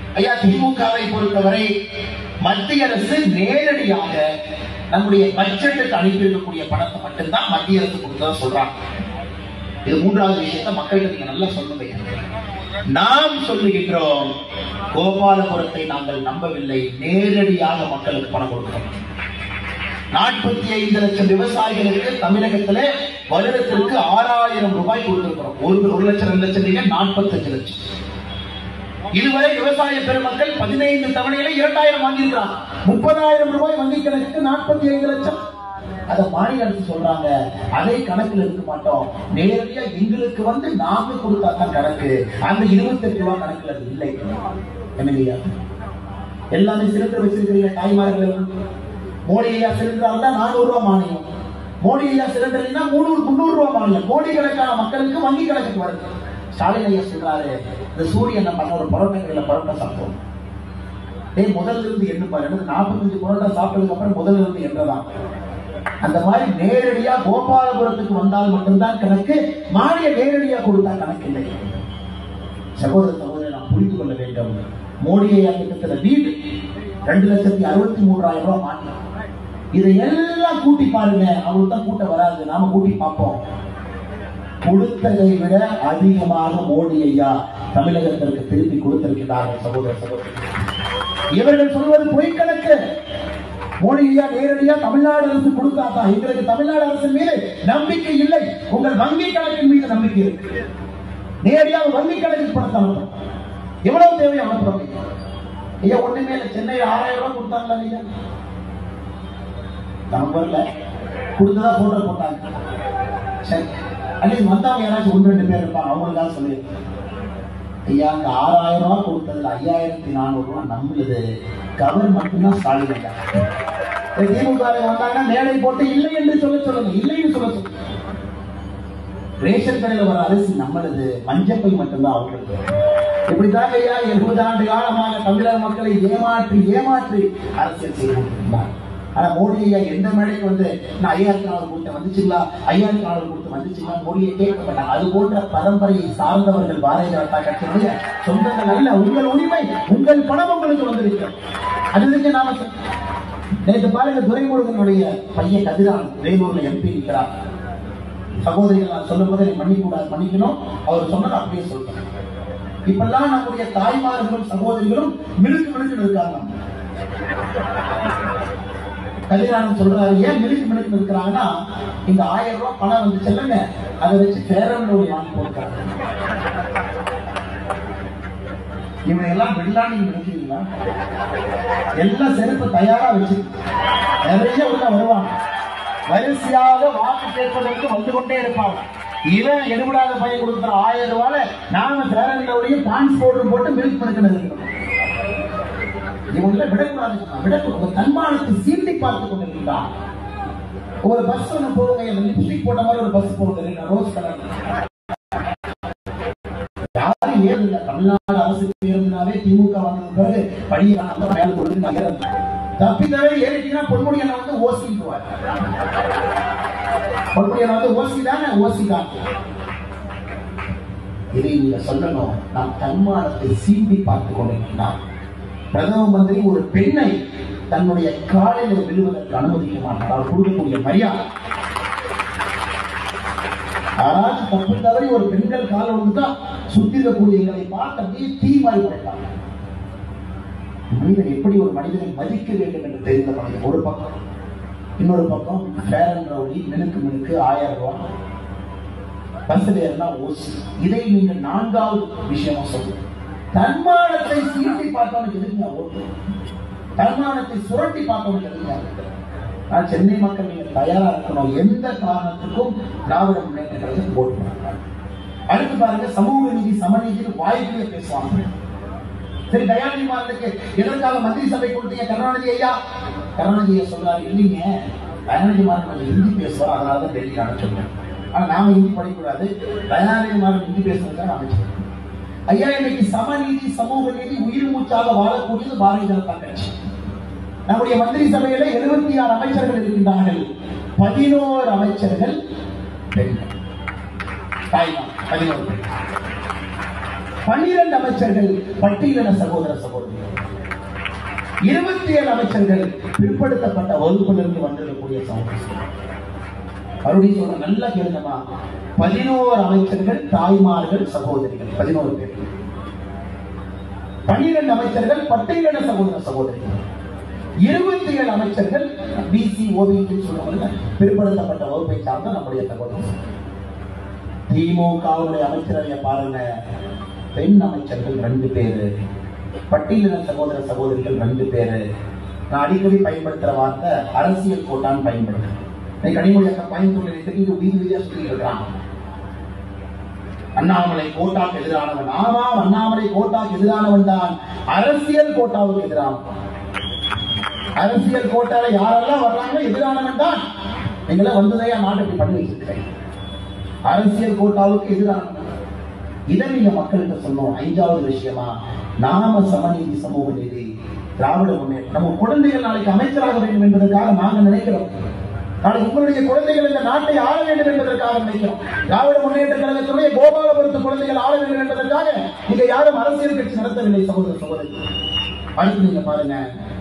ஐயா திமுகவை பொறுத்தவரை மத்திய அரசு நேரடியாக நம்முடைய பட்ஜெட்டுக்கு அனுப்பியிருக்கக்கூடிய பணத்தை மட்டும்தான் மத்திய அரசு கொடுத்ததா சொல்றாங்க இது மூன்றாவது விஷயத்தை மக்கள்கிட்ட நீங்க நல்லா சொல்லுங்க நாம் சொல்லுகின்றோம் கோபாலபுரத்தை நாங்கள் நம்பவில்லை நேரடியாக மக்களுக்கு பணம் கொடுக்கிறோம் நாற்பத்தி ஐந்து லட்சம் விவசாயிகளுக்கு தமிழகத்திலே வருடத்திற்கு ஆறாயிரம் ரூபாய் கொடுத்திருக்கிறோம் ஒரு ஒரு லட்சம் ரெண்டு லட்சம் நீங்க நாற்பத்தஞ்சு லட்சம் இதுவரை விவசாய பெருமக்கள் பதினைந்து தவணையில இரண்டாயிரம் வாங்கியிருக்கிறாங்க முப்பதாயிரம் ரூபாய் வங்கி கணக்குக்கு நாற்பத்தி ஐந்து லட்சம் அத மாநில அரசு சொல்றாங்க அதை கணக்கில் இருக்க மாட்டோம் நேரடியா எங்களுக்கு வந்து நாங்க கொடுத்தா தான் கணக்கு அந்த இருபத்தி எட்டு ரூபாய் கணக்குல அது இல்லை என்னங்கய்யா எல்லாமே சிலிண்டர் வச்சிருக்கிறீங்க தாய்மார்கள் மோடி ஐயா சிலிண்டர் இருந்தா நானூறு ரூபாய் மானியம் மோடி ஐயா சிலிண்டர் இல்லைன்னா முந்நூறு முந்நூறு ரூபாய் மானியம் கோடி கணக்கான மக்களுக்கு வங்கி கணக்குக்கு வருது ஸ்டாலின் ஐயா சொல்றாரு இந்த சூரியன் என்ன பண்ண ஒரு பரோட்டா கடையில பரோட்டா சாப்பிட்டோம் டேய் முதல்ல இருந்து எண்ணு பாரு எனக்கு நாற்பத்தஞ்சு பரோட்டா சாப்பிட்டதுக்கு அப்புறம் முதல்ல இருந்து எண்ணதான் அந்த மாதிரி நேரடியா கோபாலபுரத்துக்கு வந்தால் மட்டும்தான் கணக்கு மானிய நேரடியா கொடுத்தா கணக்கு இல்லை சகோதர சகோதரி நாம் புரிந்து கொள்ள வேண்டும் மோடியை திட்டத்துல வீடு ரெண்டு லட்சத்தி அறுபத்தி மூன்றாயிரம் ரூபாய் மானியம் இதை எல்லாம் கூட்டி பாருங்க அவங்களுக்கு தான் கூட்ட வராது நாம கூட்டி பார்ப்போம் கொடுத்ததை விட அதிகமாக மோடி ஐயா தமிழகத்திற்கு திருப்பி கொடுத்திருக்கிறார்கள் சகோதர சகோதரி இவர்கள் சொல்வது பொய் கணக்கு மோடி ஐயா நேரடியா தமிழ்நாடு அரசு கொடுத்தாதான் எங்களுக்கு தமிழ்நாடு அரசு மீது நம்பிக்கை இல்லை உங்கள் வங்கி கணக்கின் மீது நம்பிக்கை இருக்கு நேரடியாக வங்கி கணக்கு பணத்தை அனுப்புறோம் எவ்வளவு தேவை அனுப்புறோம் ஐயா ஒண்ணுமே இல்லை சென்னையில் ஆறாயிரம் ரூபாய் கொடுத்தாங்களா ஐயா நம்ம வரல கொடுத்ததா போட்டோ போட்டாங்க சரி அல்லது வந்தவங்க யாராச்சும் ஒன்று ரெண்டு பேர் இருப்பாங்க அவங்களுக்காக சொல்லி ஐயா அந்த ஆறாயிரம் ரூபாய் கொடுத்ததுல ஐயாயிரத்தி நானூறு ரூபாய் நம்மளுது கவர்மெண்ட் தான் ஸ்டாலின் ஐயா இந்த திமுக வந்தாங்க மேடை போட்டு இல்லை என்று சொல்ல சொல்லுங்க இல்லைன்னு சொல்ல சொல்லுங்க ரேஷன் கடையில வர அரிசி நம்மளது மஞ்சப்பை மட்டும்தான் அவங்களுக்கு இப்படிதான் ஐயா எழுபது ஆண்டு காலமாக தமிழக மக்களை ஏமாற்றி ஏமாற்றி அரசியல் செய்து கொண்டிருந்தார் ஆனா மோடி ஐயா எந்த மேடைக்கு வந்து நான் ஐயாயிரத்தி நாலு கொடுத்த வந்துச்சுங்களா ஐயாயிரத்தி நாலு கொடுத்து வந்துச்சுங்களா மோடியை கேட்க மாட்டாங்க அது போன்ற பரம்பரையை சார்ந்தவர்கள் பாரதிய ஜனதா கட்சியினுடைய சொந்தங்கள் அல்ல உங்கள் உரிமை உங்கள் பணம் உங்களுக்கு வந்திருக்கிறது அதுக்கு நாம சொ- நேற்று பாருங்க துரைமுருகனுடைய பையன் கதிரான் வேலூர்ல எம்பி இருக்கிறார் சகோதரிகள் நான் சொல்லும் போது மன்னிக்க கூடாது மன்னிக்கணும் அவர் சொன்னதை அப்படியே சொல்றேன் இப்பெல்லாம் நம்முடைய தாய்மார்களும் சகோதரிகளும் மினுக்கு மினுக்கு இருக்காங்க கல்யாணம் சொல்றாரு ஏன் மினுக்கு மினுக்கு இருக்கிறாங்கன்னா இந்த ஆயிரம் ரூபாய் பணம் வந்து செல்லுங்க அதை வச்சு பேரன் வாங்கி கொடுக்குறாங்க இவனை எல்லாம் விடலாம் நீங்க நினைக்கிறீங்களா எல்லாம் செருப்பு தயாரா வச்சு நிறைய உள்ள வருவாங்க வரிசையாக வாக்கு கேட்பதற்கு வந்து கொண்டே இருப்பாங்க இவன் எடுபடாத பையன் கொடுக்குற ஆயிரம் ரூபாயில நாம பேரங்களுடைய பான்ஸ் பவுடர் போட்டு மில்க் பண்ணுக்கிறது இவங்களை விடக்கூடாது விடக்கூடாது தன்மானத்தை சீண்டி பார்த்து கொண்டிருக்கிறான் ஒரு பஸ் ஒன்று போகுங்க லிப்ஸ்டிக் போட்ட மாதிரி ஒரு பஸ் போகுது ரோஸ் கலர் யாரும் ஏது இல்ல தமிழ்நாடு அரசு பேருந்துனாலே திமுக வந்தது பிறகு படியான மேல கொடுத்து நகரம் தப்பி தவிர ஏறிட்டீங்கன்னா பொன்முடி அண்ணன் வந்து ஓசிக்குவார் பொன்முடி அண்ணன் வந்து ஓசி தானே ஓசி தான் இதை நீங்க சொல்லணும் நாம் தன்மானத்தை சீண்டி பார்த்து கொண்டிருக்கிறார் பிரதம மந்திரி ஒரு பெண்ணை தன்னுடைய காலில் விழுவதற்கு அனுமதிக்க மாட்டார் அவர் கொடுக்கக்கூடிய மரியாதை யாராச்சும் தப்பு தவறி ஒரு பெண்கள் கால வந்துட்டா சுத்தி இருக்கக்கூடிய எங்களை பார்த்து அப்படியே தீ மாதிரி படைப்பாங்க மனிதன் எப்படி ஒரு மனிதனை மதிக்க வேண்டும் என்று தெரிந்த மனிதன் ஒரு பக்கம் இன்னொரு பக்கம் ஃபேர் அண்ட் ரவுடி மினுக்கு மினுக்கு ஆயிரம் ரூபாய் பஸ்ல ஏறினா ஓசி இதை நீங்க நான்காவது விஷயமா சொல்லுங்க தன்மானத்தை சீட்டி பார்த்தவனுக்கு எதுக்குங்க ஓட்டு தன்மானத்தை சுரண்டி பார்த்தவனுக்கு எதுக்குங்க நான் சென்னை மக்கள் நீங்க தயாரா இருக்கணும் எந்த காரணத்துக்கும் திராவிட முன்னேற்ற கழகத்துக்கு ஓட்டு போடுறாங்க அடுத்து பாருங்க சமூக நீதி சமநீதினு வாய்ப்பிலே பேசுவாங்க சரி தயாநிதி மாறனுக்கு எதற்காக மந்திரி சபை கொடுத்தீங்க கருணாநிதி ஐயா கருணாநிதி ஐயா சொல்றாரு இல்லைங்க தயாநிதி மாறன் கொஞ்சம் ஹிந்தி பேசுவார் அதனால தான் டெல்லிக்கு அனுப்பிச்சிருக்கேன் ஆனா நாம ஹிந்தி படிக்கக்கூடாது தயாநிதி மாறன் ஹிந்தி பேசுறதுக்காக அமைச்சிருக்கேன் ஐயா இன்னைக்கு சமநீதி சமூக நீதி உயிர் மூச்சாக வாழக்கூடியது பாரதிய ஜனதா கட்சி நம்முடைய மந்திரி சபையில எழுபத்தி ஆறு அமைச்சர்கள் இருக்கின்றார்கள் பதினோரு அமைச்சர்கள் பெண்கள் தாய்மார் பதினோரு பேர் பன்னிரண்டு அமைச்சர்கள் பட்டியலின சகோதர சகோதரிகள் இருபத்தி ஏழு அமைச்சர்கள் பிற்படுத்தப்பட்ட வகுப்பிலிருந்து வந்திருக்கக்கூடிய சகோதரர்கள் மறுபடியும் சொல்ற நல்லா கேளுங்கம்மா பதினோரு அமைச்சர்கள் தாய்மார்கள் சகோதரிகள் பதினோரு பேர் பன்னிரண்டு அமைச்சர்கள் பட்டியலின சகோதர சகோதரிகள் இருபத்தி ஏழு அமைச்சர்கள் பிசி ஓபிசி சொல்லுவாங்க பிற்படுத்தப்பட்ட வகுப்பை சார்ந்த நம்முடைய சகோதரர் திமுகவுடைய அமைச்சரவையை பாருங்க பெண் அமைச்சர்கள் ரெண்டு பேரு பட்டியலின சகோதர சகோதரிகள் ரெண்டு பேரு நான் அடிக்கடி பயன்படுத்துற வார்த்தை அரசியல் கோட்டான்னு பயன்படுத்துறேன் இன்னைக்கு கனிமொழி அக்கா பயன்படுத்தி தெரிஞ்சு வீதி வீதியா சொல்லிட்டு இருக்காங்க அண்ணாமலை கோட்டாக்கு எதிரானவன் ஆமாம் அண்ணாமலை கோட்டாக்கு எதிரானவன் தான் அரசியல் கோட்டாவுக்கு எதிரானவன் அரசியல் கோட்டால யாரெல்லாம் வர்றாங்க எதிரானவன் தான் நீங்களே வந்ததையா நாட்டுக்கு பண்ணி வச்சிருக்கேன் அரசியல் கோட்டாவுக்கு எதிரானவன் இதை நீங்க மக்களுக்கு சொன்னோம் ஐந்தாவது விஷயமா நாம சமநீதி சமூக நீதி திராவிட முன்னேற்றம் நம்ம குழந்தைகள் நாளைக்கு அமைச்சராக வேண்டும் என்பதற்காக நாங்க நினைக்கிறோம் நாளைக்கு உங்களுடைய குழந்தைகள் இந்த நாட்டை ஆள வேண்டும் என்பதற்காக நினைக்கிறோம் திராவிட முன்னேற்ற கழகத்துடைய கோபாலபுரத்து குழந்தைகள் ஆள வேண்டும் என்பதற்காக நீங்க யாரும் அரசியல் கட்சி நடத்தவில்லை சகோதர சகோதரி அடுத்து நீங்க பாருங்க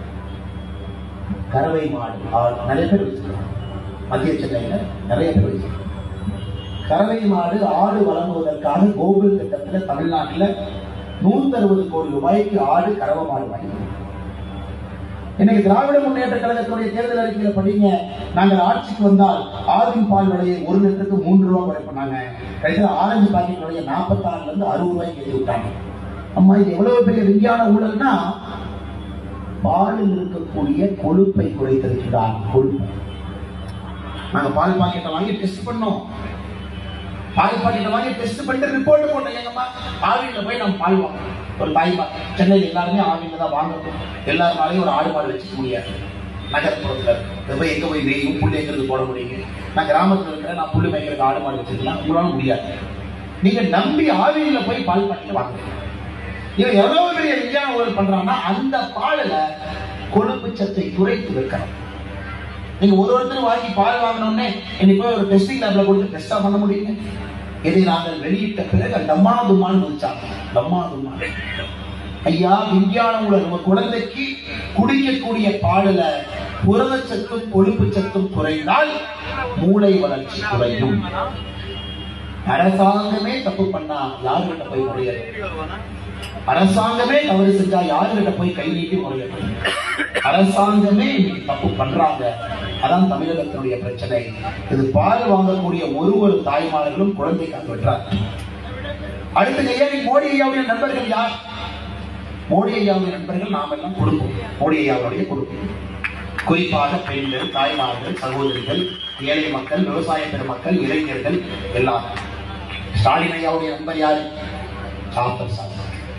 கறவை மாடு ஆடு நிறைய பேர் வச்சிருக்காங்க மத்திய சென்னையில நிறைய பேர் வச்சிருக்காங்க கறவை மாடு ஆடு வழங்குவதற்காக கோகுல் திட்டத்துல தமிழ்நாட்டுல நூத்தி அறுபது கோடி ரூபாய்க்கு ஆடு கறவை மாடு வாங்கி இன்னைக்கு திராவிட முன்னேற்ற கழகத்துடைய தேர்தல் அறிக்கையில படிங்க நாங்கள் ஆட்சிக்கு வந்தால் ஆவின் பால் விலையை ஒரு லிட்டருக்கு மூன்று ரூபாய் குறைப்போம் கடைசியில் ஆரஞ்சு பாக்கெட் விலையை நாற்பத்தாறுல இருந்து அறுபது ரூபாய்க்கு ஏற்றி விட்டாங்க அம்மா இது எவ்வளவு பெரிய விஞ்ஞான ஊழல்னா பாலில் இருக்கக்கூடிய கொழுப்பை குறைத்திருக்கிறார் கொழுப்பு நாங்க பால் பாக்கெட்டை வாங்கி டெஸ்ட் பண்ணோம் பால் பாக்கெட்டை வாங்கி டெஸ்ட் பண்ணிட்டு ரிப்போர்ட் போட்டோம் எங்கம்மா ஆவியில போய் நம்ம பால் வாங்கணும் ஒரு தாய்மா சென்னையில் எல்லாருமே ஆவியில தான் வாங்கணும் எல்லாருனாலையும் ஒரு ஆடு மாடு வச்சுக்க முடியாது நகர்ப்புறத்துல இருக்கு போய் எங்க போய் வெய்யும் புல்லு எங்கிறது போட முடியுங்க நான் கிராமத்துல இருக்கிறேன் நான் புல்லு மேய்க்கிறதுக்கு ஆடு மாடு வச்சிருக்கலாம் உங்களால முடியாது நீங்க நம்பி ஆவியில போய் பால் பாக்கெட் வாங்குறீங்க இவன் எவ்வளவு பெரிய விஞ்ஞான ஊழல் பண்றான்னா அந்த பாலில் கொழுப்பு சத்தை குறைத்து வைக்கணும் நீங்க ஒரு ஒருத்தர் வாங்கி பால் வாங்கினோடனே இன்னைக்கு போய் ஒரு டெஸ்டிங் லேப்ல கொடுத்து டெஸ்டா பண்ண முடியுங்க இதை நாங்கள் வெளியிட்ட பிறகு டம்மா தும்மான்னு முடிச்சாங்க டம்மா தும்மா ஐயா விஞ்ஞான ஊழல் உங்க குழந்தைக்கு குடிக்கக்கூடிய பாலுல புரதச்சத்தும் கொழுப்பு சத்தும் குறைந்தால் மூளை வளர்ச்சி குறையும் அரசாங்கமே தப்பு பண்ணா யாருகிட்ட போய் முறையாது அரசாங்கமே தவறு செஞ்சா யாருகிட்ட போய் கை நீட்டி முறையிடும் அரசாங்கமே இன்னைக்கு தப்பு பண்றாங்க அதான் தமிழகத்தினுடைய பிரச்சனை இது பால் வாங்கக்கூடிய ஒரு ஒரு தாய்மார்களும் குழந்தைக்காக வெற்றார் அடுத்து ஐயா நீ மோடி ஐயாவுடைய நண்பர்கள் யார் மோடி ஐயாவுடைய நண்பர்கள் நாம் எல்லாம் கொடுப்போம் மோடி ஐயாவுடைய கொடுப்போம் குறிப்பாக பெண்கள் தாய்மார்கள் சகோதரிகள் ஏழை மக்கள் விவசாய பெருமக்கள் இளைஞர்கள் எல்லாம் ஸ்டாலின் ஐயாவுடைய நண்பர் யாரு ஜாஃபர் சார்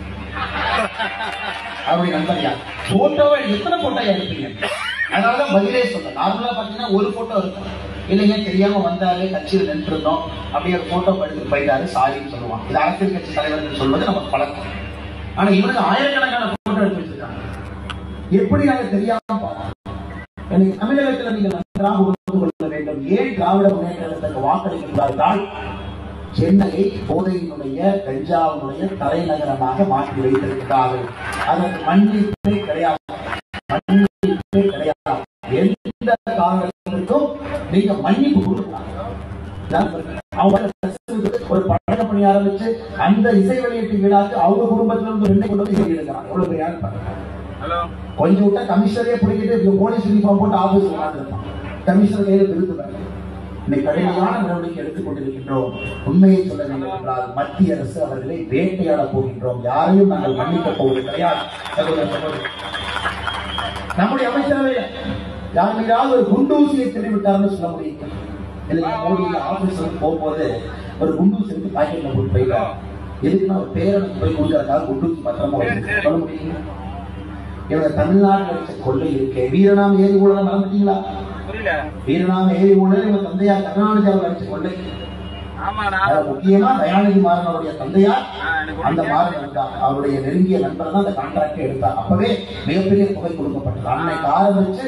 அவருடைய நண்பர் யார் போட்டோவை எத்தனை போட்டோ எடுப்பீங்க அதனாலதான் பதிலே சொல்ல நார்மலா பாத்தீங்கன்னா ஒரு போட்டோ இருக்கும் இல்லைங்க தெரியாம வந்தாரு கட்சியில் நின்று இருந்தோம் அப்படியே ஒரு போட்டோ எடுத்து போயிட்டாரு சாரின்னு சொல்லுவான் இது அரசியல் கட்சி தலைவர்கள் சொல்வது நமக்கு பழக்கம் ஆனா இவனுக்கு ஆயிரக்கணக்கான போட்டோ எடுத்து வச்சிருக்காங்க எப்படி நாங்க தெரியாம பார்த்தோம் எனக்கு தமிழகத்தில் நீங்கள் நன்றாக உணர்ந்து கொள்ள வேண்டும் ஏன் திராவிட முன்னேற்றத்துக்கு வாக்களிக்கிறார்கள் சென்னையை போதையினுடைய கஞ்சாவினுடைய தலைநகரமாக மாற்றி வைத்திருக்கிறார்கள் அதற்கு மன்னிப்பே கிடையாது மன்னிப்பே கிடையாது எந்த காரணத்திற்கும் நீங்க மன்னிப்பு கொடுக்கலாம் அவங்க ஒரு பழக்க பணி ஆரம்பிச்சு அந்த இசை வெளியீட்டு விழாக்கு அவங்க குடும்பத்துல இருந்து ரெண்டு கொண்டு வந்து எழுதுறாங்க எவ்வளவு பெரிய ஆள் பாருங்க. ஹலோ கொஞ்சம் விட்டா கமிஷனரே பிடிக்கிட்டு போலீஸ் யூனிஃபார்ம் போட்டு ஆபீஸ் உட்காந்துருப்பான் கமிஷனர் கையில விருது பாருங்க. இன்னைக்கு கடுமையான நடவடிக்கை எடுத்துக் கொண்டிருக்கின்றோம் உண்மையை சொல்ல வேண்டும் என்றால் மத்திய அரசு அவர்களை வேட்டையாட போகின்றோம் யாரையும் நாங்கள் மன்னிக்க போவது கிடையாது சகோதர சகோதரி நம்முடைய அமைச்சரவையில யார் மீதாவது ஒரு குண்டூசியை திருவிட்டார்னு சொல்ல முடியும் இல்லைங்க மோடி ஆபீஸ் வந்து போகும்போது ஒரு குண்டூசி எடுத்து பாக்கெட்ல போட்டு போயிட்டார் எதுக்குன்னா ஒரு பேரனுக்கு போய் கொடுக்கறதுக்காக குண்டூசி பத்திரமா வச்சு சொல்ல முடியும் இவங்க தமிழ்நாட்டில் வச்ச கொள்ளை இருக்கே வீரநாம ஏரி ஊழல மறந்துட்டீங்களா புரியல வீரநாம ஏரி ஊழல் இவங்க தந்தையார் கருணாநிதி அவர் அடிச்ச கொள்ளை ஆமாடா அதுல முக்கியமா தயாநிதி மாறன் அவருடைய தந்தையார் ஆ, எனக்கு அந்த மாறன் இருந்தார் அவருடைய நெருங்கிய நண்பர் தான் அந்த கான்ட்ராக்டை எடுத்தார் அப்பவே மிகப்பெரிய தொகை கொடுக்கப்பட்டது அன்னைக்கு ஆரம்பிச்சு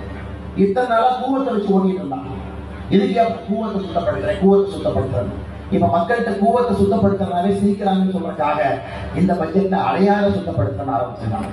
இத்தனை நாளா கூவத்தை வச்சு ஓடிட்டு இருந்தாங்க இதுக்கு அப்ப கூவத்தை சுத்தப்படுத்துறேன் கூவத்தை சுத்தப்படுத்துறேன் இப்ப மக்கள்கிட்ட கூவத்தை சுத்தப்படுத்துறதுனாலே சிரிக்கிறாங்கன்னு சொல்றதுக்காக இந்த பட்ஜெட்ல அடையாள சுத்தப்படுத்த ஆரம்பிச்சிருக்காங்க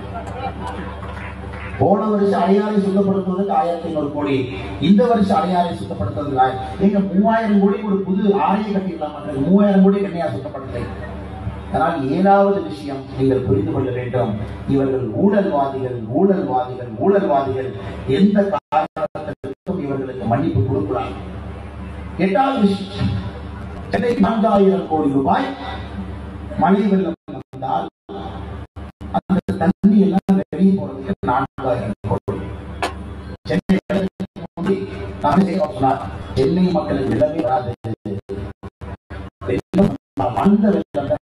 போன வருஷம் அடையாளை சுத்தப்படுத்துவதற்கு ஆயிரத்தி ஐநூறு கோடி இந்த வருஷம் அடையாளை சுத்தப்படுத்துவதற்கு ஆயிரம். எங்க மூவாயிரம் கோடி ஒரு புது ஆணையை கட்டிடலாம் மூவாயிரம் கோடி கண்ணையா சுத்தப்படுத்தலை ஆனால் ஏழாவது விஷயம் நீங்கள் புரிந்து கொள்ள வேண்டும் இவர்கள் ஊழல்வாதிகள் ஊழல்வாதிகள் ஊழல்வாதிகள் எந்த காரணத்திற்கும் இவர்களுக்கு மன்னிப்பு கொடுக்கிறாங்க எட்டாவது விஷயம் சென்னைக்கு நான்காயிரம் கோடி ரூபாய் மழை வெள்ளம் வந்தால் அந்த தண்ணி எல்லாம் வெளியே போறதுக்கு நான்காயிரம் கோடி சென்னை வெள்ளத்துக்கு முந்தி ராஜசேகர் சொன்னார் சென்னை மக்களுக்கு வெள்ளமே வராது வெள்ளம் வந்த வெள்ளம்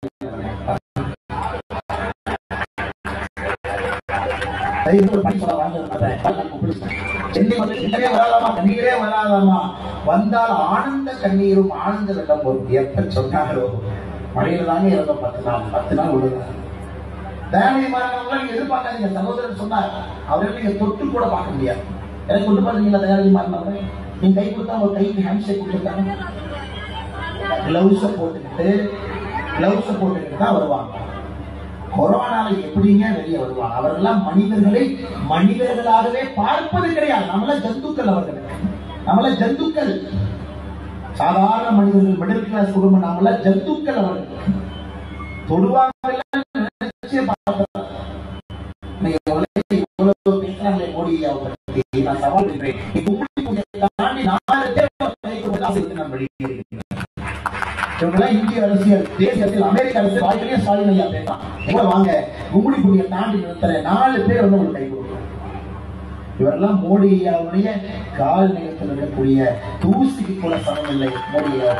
தயவு ஒரு பணி சொல்ல வாங்க சென்னை மக்கள் வெள்ளமே வராதாமா கண்ணீரே வராதாமா வந்தால் ஆனந்த கண்ணீரும் ஆனந்த வெள்ளம் வரும் எப்ப சொன்னாரோ மழையில தாங்க இருந்தோம் பத்து நாள் பத்து நாள் விடுங்க தயாநிதி மாறனவங்க நீங்க எதிர்பார்க்காதீங்க சகோதரர் சொன்னார் அவரை நீங்க தொட்டு கூட பார்க்க முடியாது எனக்கு கொண்டு பாத்தீங்களா தயாநிதி மாறனவங்க நீங்க கை கொடுத்தா அவங்க கைக்கு ஹேண்ட் ஷேக் கொடுத்துருக்காங்க கிளவுஸ போட்டுக்கிட்டு கிளவுஸ போட்டுக்கிட்டு தான் வருவாங்க கொரோனால எப்படிங்க வெளியே வருவாங்க அவர்கள்லாம் மனிதர்களை மனிதர்களாகவே பார்ப்பது கிடையாது நம்மள ஜந்துக்கள் அவர்கள் நம்மள ஜந்துக்கள் சாதாரண மனிதர்கள் மிடில் கிளாஸ் குடும்பம் நம்மள ஜந்துக்கள் அவர்கள் தொடுவாங்க நினைச்சே பார்க்கல. இன்னைக்கு உலகத்துல இவ்வளவு பேசுறாங்களே மோடி அவங்க பத்தி நான் சவால் விடுறேன் நீ கும்படி பூஜையை தாண்டி நாலு பேர் கைக்கு ஒரு காசு எடுத்து நான் வெளியேறுகிறேன் இவங்கெல்லாம் இந்திய அரசியல் தேசிய அரசியல் அமெரிக்க அரசியல் வாய்ப்பிலேயே ஸ்டாலின் ஐயா பேசலாம் கூட வாங்க கும்படி பூஜையை தாண்டி நிறுத்துற நாலு பேர் வந்து உங்களுக்கு கை கொடுக்கும் இவரெல்லாம் மோடி ஐயாவுடைய கால் நிலத்தில் இருக்கக்கூடிய தூசிக்கு கூட சமமில்லை மோடி ஐயா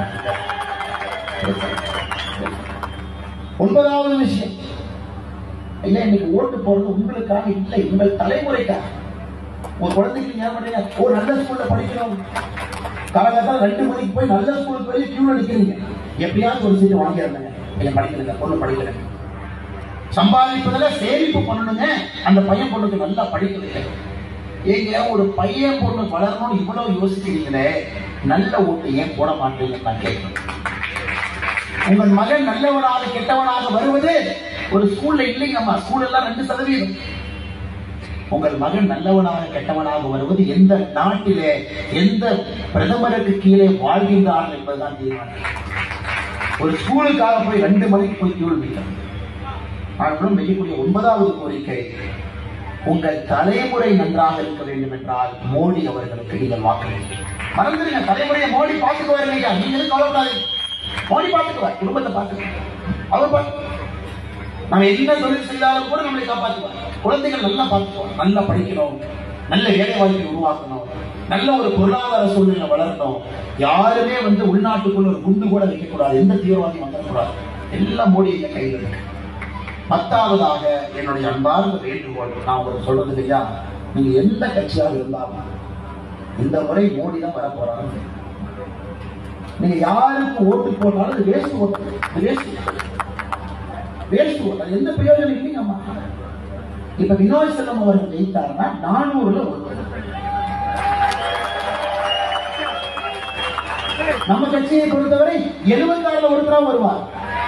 ஒன்பதாவது விஷயம் ஐயா இன்னைக்கு ஓட்டு போறது உங்களுக்காக இல்லை உங்கள் தலைமுறைக்காக ஒரு குழந்தைக்கு நீங்க என்ன பண்றீங்க ஒரு நல்ல ஸ்கூல்ல படிக்கணும் காலகட்டத்தில் ரெண்டு மணிக்கு போய் நல்ல ஸ்கூலுக்கு போய் கியூ அடிக்கிறீங்க எப்படியாவது ஒரு சீட்டு வாங்கிடுங்க என் படிக்கிறீங்க பொண்ணு படிக்கிறேன் சம்பாதிப்பதுல சேமிப்பு பண்ணணுங்க அந்த பையன் பொண்ணுக்கு நல்லா படிக்கிறீங்க ஏங்க ஒரு பையன் பொண்ணு வளரணும்னு இவ்வளவு யோசிக்கிறீங்களே நல்ல ஓட்டு ஏன் போட மாட்டீங்கன்னு நான் கேட்கிறேன் உங்கள் மகன் நல்லவனாக கெட்டவனாக வருவது ஒரு ஸ்கூல்ல இல்லைங்கம்மா ஸ்கூல் எல்லாம் ரெண்டு சதவீதம் உங்கள் மகன் நல்லவனாக கெட்டவனாக வருவது எந்த நாட்டிலே எந்த பிரதமருக்கு கீழே வாழ்கின்றார்கள் என்பதுதான் தீர்மானம் ஒரு ஸ்கூலுக்காக போய் ரெண்டு மணிக்கு போய் கியூ நிற்கணும் ஆனால் வைக்கக்கூடிய ஒன்பதாவது கோரிக்கை உங்கள் தலைமுறை நன்றாக இருக்க வேண்டும் என்றால் மோடி அவர்களுக்கு நீங்கள் வாக்களிக்க மறந்துடுங்க தலைமுறையை மோடி பார்த்துக்குவார் இல்லையா நீங்க எதுவும் கவலைப்படாதீங்க மோடி பார்த்துக்குவார் குடும்பத்தை பார்த்துக்குவார் அவர் பார்த்து நம்ம என்ன தொழில் செய்தாலும் கூட நம்மளை காப்பாற்றுவார் குழந்தைகள் நல்லா பார்த்துக்குவார் நல்லா படிக்கணும் நல்ல வேலை வாய்ப்பை உருவாக்கணும் நல்ல ஒரு பொருளாதார சூழ்நிலை வளரணும் யாருமே வந்து உள்நாட்டுக்குள்ள ஒரு குண்டு கூட வைக்கக்கூடாது எந்த தீவிரவாதியும் வந்துடக்கூடாது எல்லாம் மோடி ஐயா கையில் இருக்கு பத்தாவதாக என்னுடைய அன்பார்ந்த வேண்டுகோள் நான் உங்களுக்கு சொல்றது இல்லையா நீங்க எந்த கட்சியாக இருந்தாலும் இந்த முறை மோடி தான் வரப்போறாங்க நீங்க யாருக்கு ஓட்டு போட்டாலும் அது வேஸ்ட் ஓட்டு வேஸ்ட் வேஸ்ட் ஓட்டு அது எந்த பிரயோஜனம் இல்லைங்கம்மா இப்ப வினோய் செல்வம் அவர்கள் ஜெயித்தாருன்னா நானூறுல ஓட்டு நம்ம கட்சியை பொறுத்தவரை எழுபத்தாறுல ஒருத்தரா வருவார்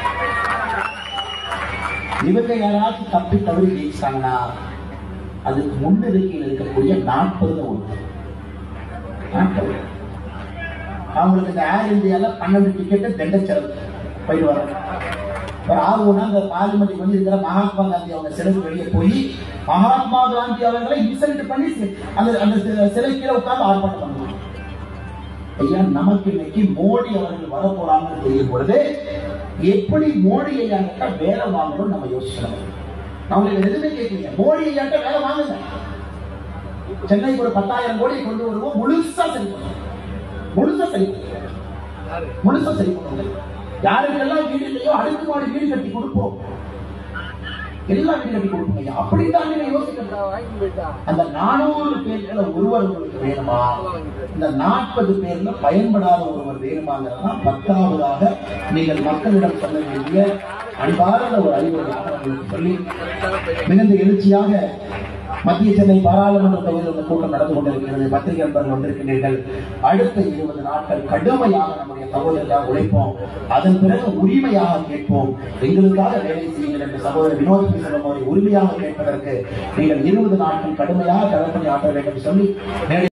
இவங்க யாராச்சும் தப்பி தவறி ஜெயிச்சாங்கன்னா அதுக்கு முன்னிருக்கையில் இருக்கக்கூடிய நாற்பதுல ஒன்று நாற்பது அவங்களுக்கு இந்த ஏர் இந்தியால பன்னெண்டு டிக்கெட்டு தண்ட செலவு போயிட்டு வராங்க ஒரு ஆர்வம்னா அந்த பார்லிமெண்ட் வந்து இருக்கிற மகாத்மா காந்தி அவங்க சிலைக்கு வெளியே போய் மகாத்மா காந்தி அவர்களை இன்சல்ட் பண்ணி சி- அந்த அந்த சி- சிலை கீழே உட்கார்ந்து ஆர்ப்பாட்டம் பண்ணுவாங்க ஐயா நமக்கு இன்னைக்கு மோடி அவர்கள் வர போறாங்கன்னு தெரியும் பொழுது எப்படி மோடி ஐயாட்ட வேலை வாங்கணும் நம்ம யோசிக்கணும் நான் உங்களுக்கு எதுவுமே கேட்கலைங்க மோடி ஐயாட்ட வேலை வாங்குங்க சென்னைக்கு ஒரு பத்தாயிரம் கோடி கொண்டு வருவோம் முழுசா சரி பண்ணுவோம் முழுசா சரி பண்ணுவோம் முழுசா சரி பண்ணுவோம் யாருக்கெல்லாம் வீடு இல்லையோ அடுக்குமாடி வீடு கட்டி கொடுப்போம் எல்லாம் வீடு கட்டி கொடுப்போம் ஐயா அப்படித்தான் நீங்க யோசிக்கணும் அந்த நானூறு பேர்ல ஒருவர் உங்களுக்கு வேணுமா இந்த நாற்பது பேர்ல பயன்படாத ஒருவர் வேணுமாங்கிறதான் பத்தாவதாக நீங்கள் மக்களிடம் சொல்ல வேண்டிய அன்பார்ந்த ஒரு அறிவுரையாக உங்களுக்கு சொல்லி மிகுந்த எழுச்சியாக மத்திய சென்னை பாராளுமன்ற தொகுதியில் இந்த கூட்டம் நடந்து கொண்டிருக்கிறது பத்திரிகை நண்பர்கள் வந்திருக்கின்றீர்கள் அடுத்த இருபது நாட்கள் கடுமையாக நம்முடைய சகோதரர்களாக உழைப்போம் அதன் பிறகு உரிமையாக கேட்போம் எங்களுக்காக வேலை செய்யுங்கள் என்று சகோதரர் வினோத் கிருஷ்ணன் அவரை உரிமையாக கேட்பதற்கு நீங்கள் இருபது நாட்கள் கடுமையாக களப்பணி ஆற்ற வேண்டும் சொல்லி மேடை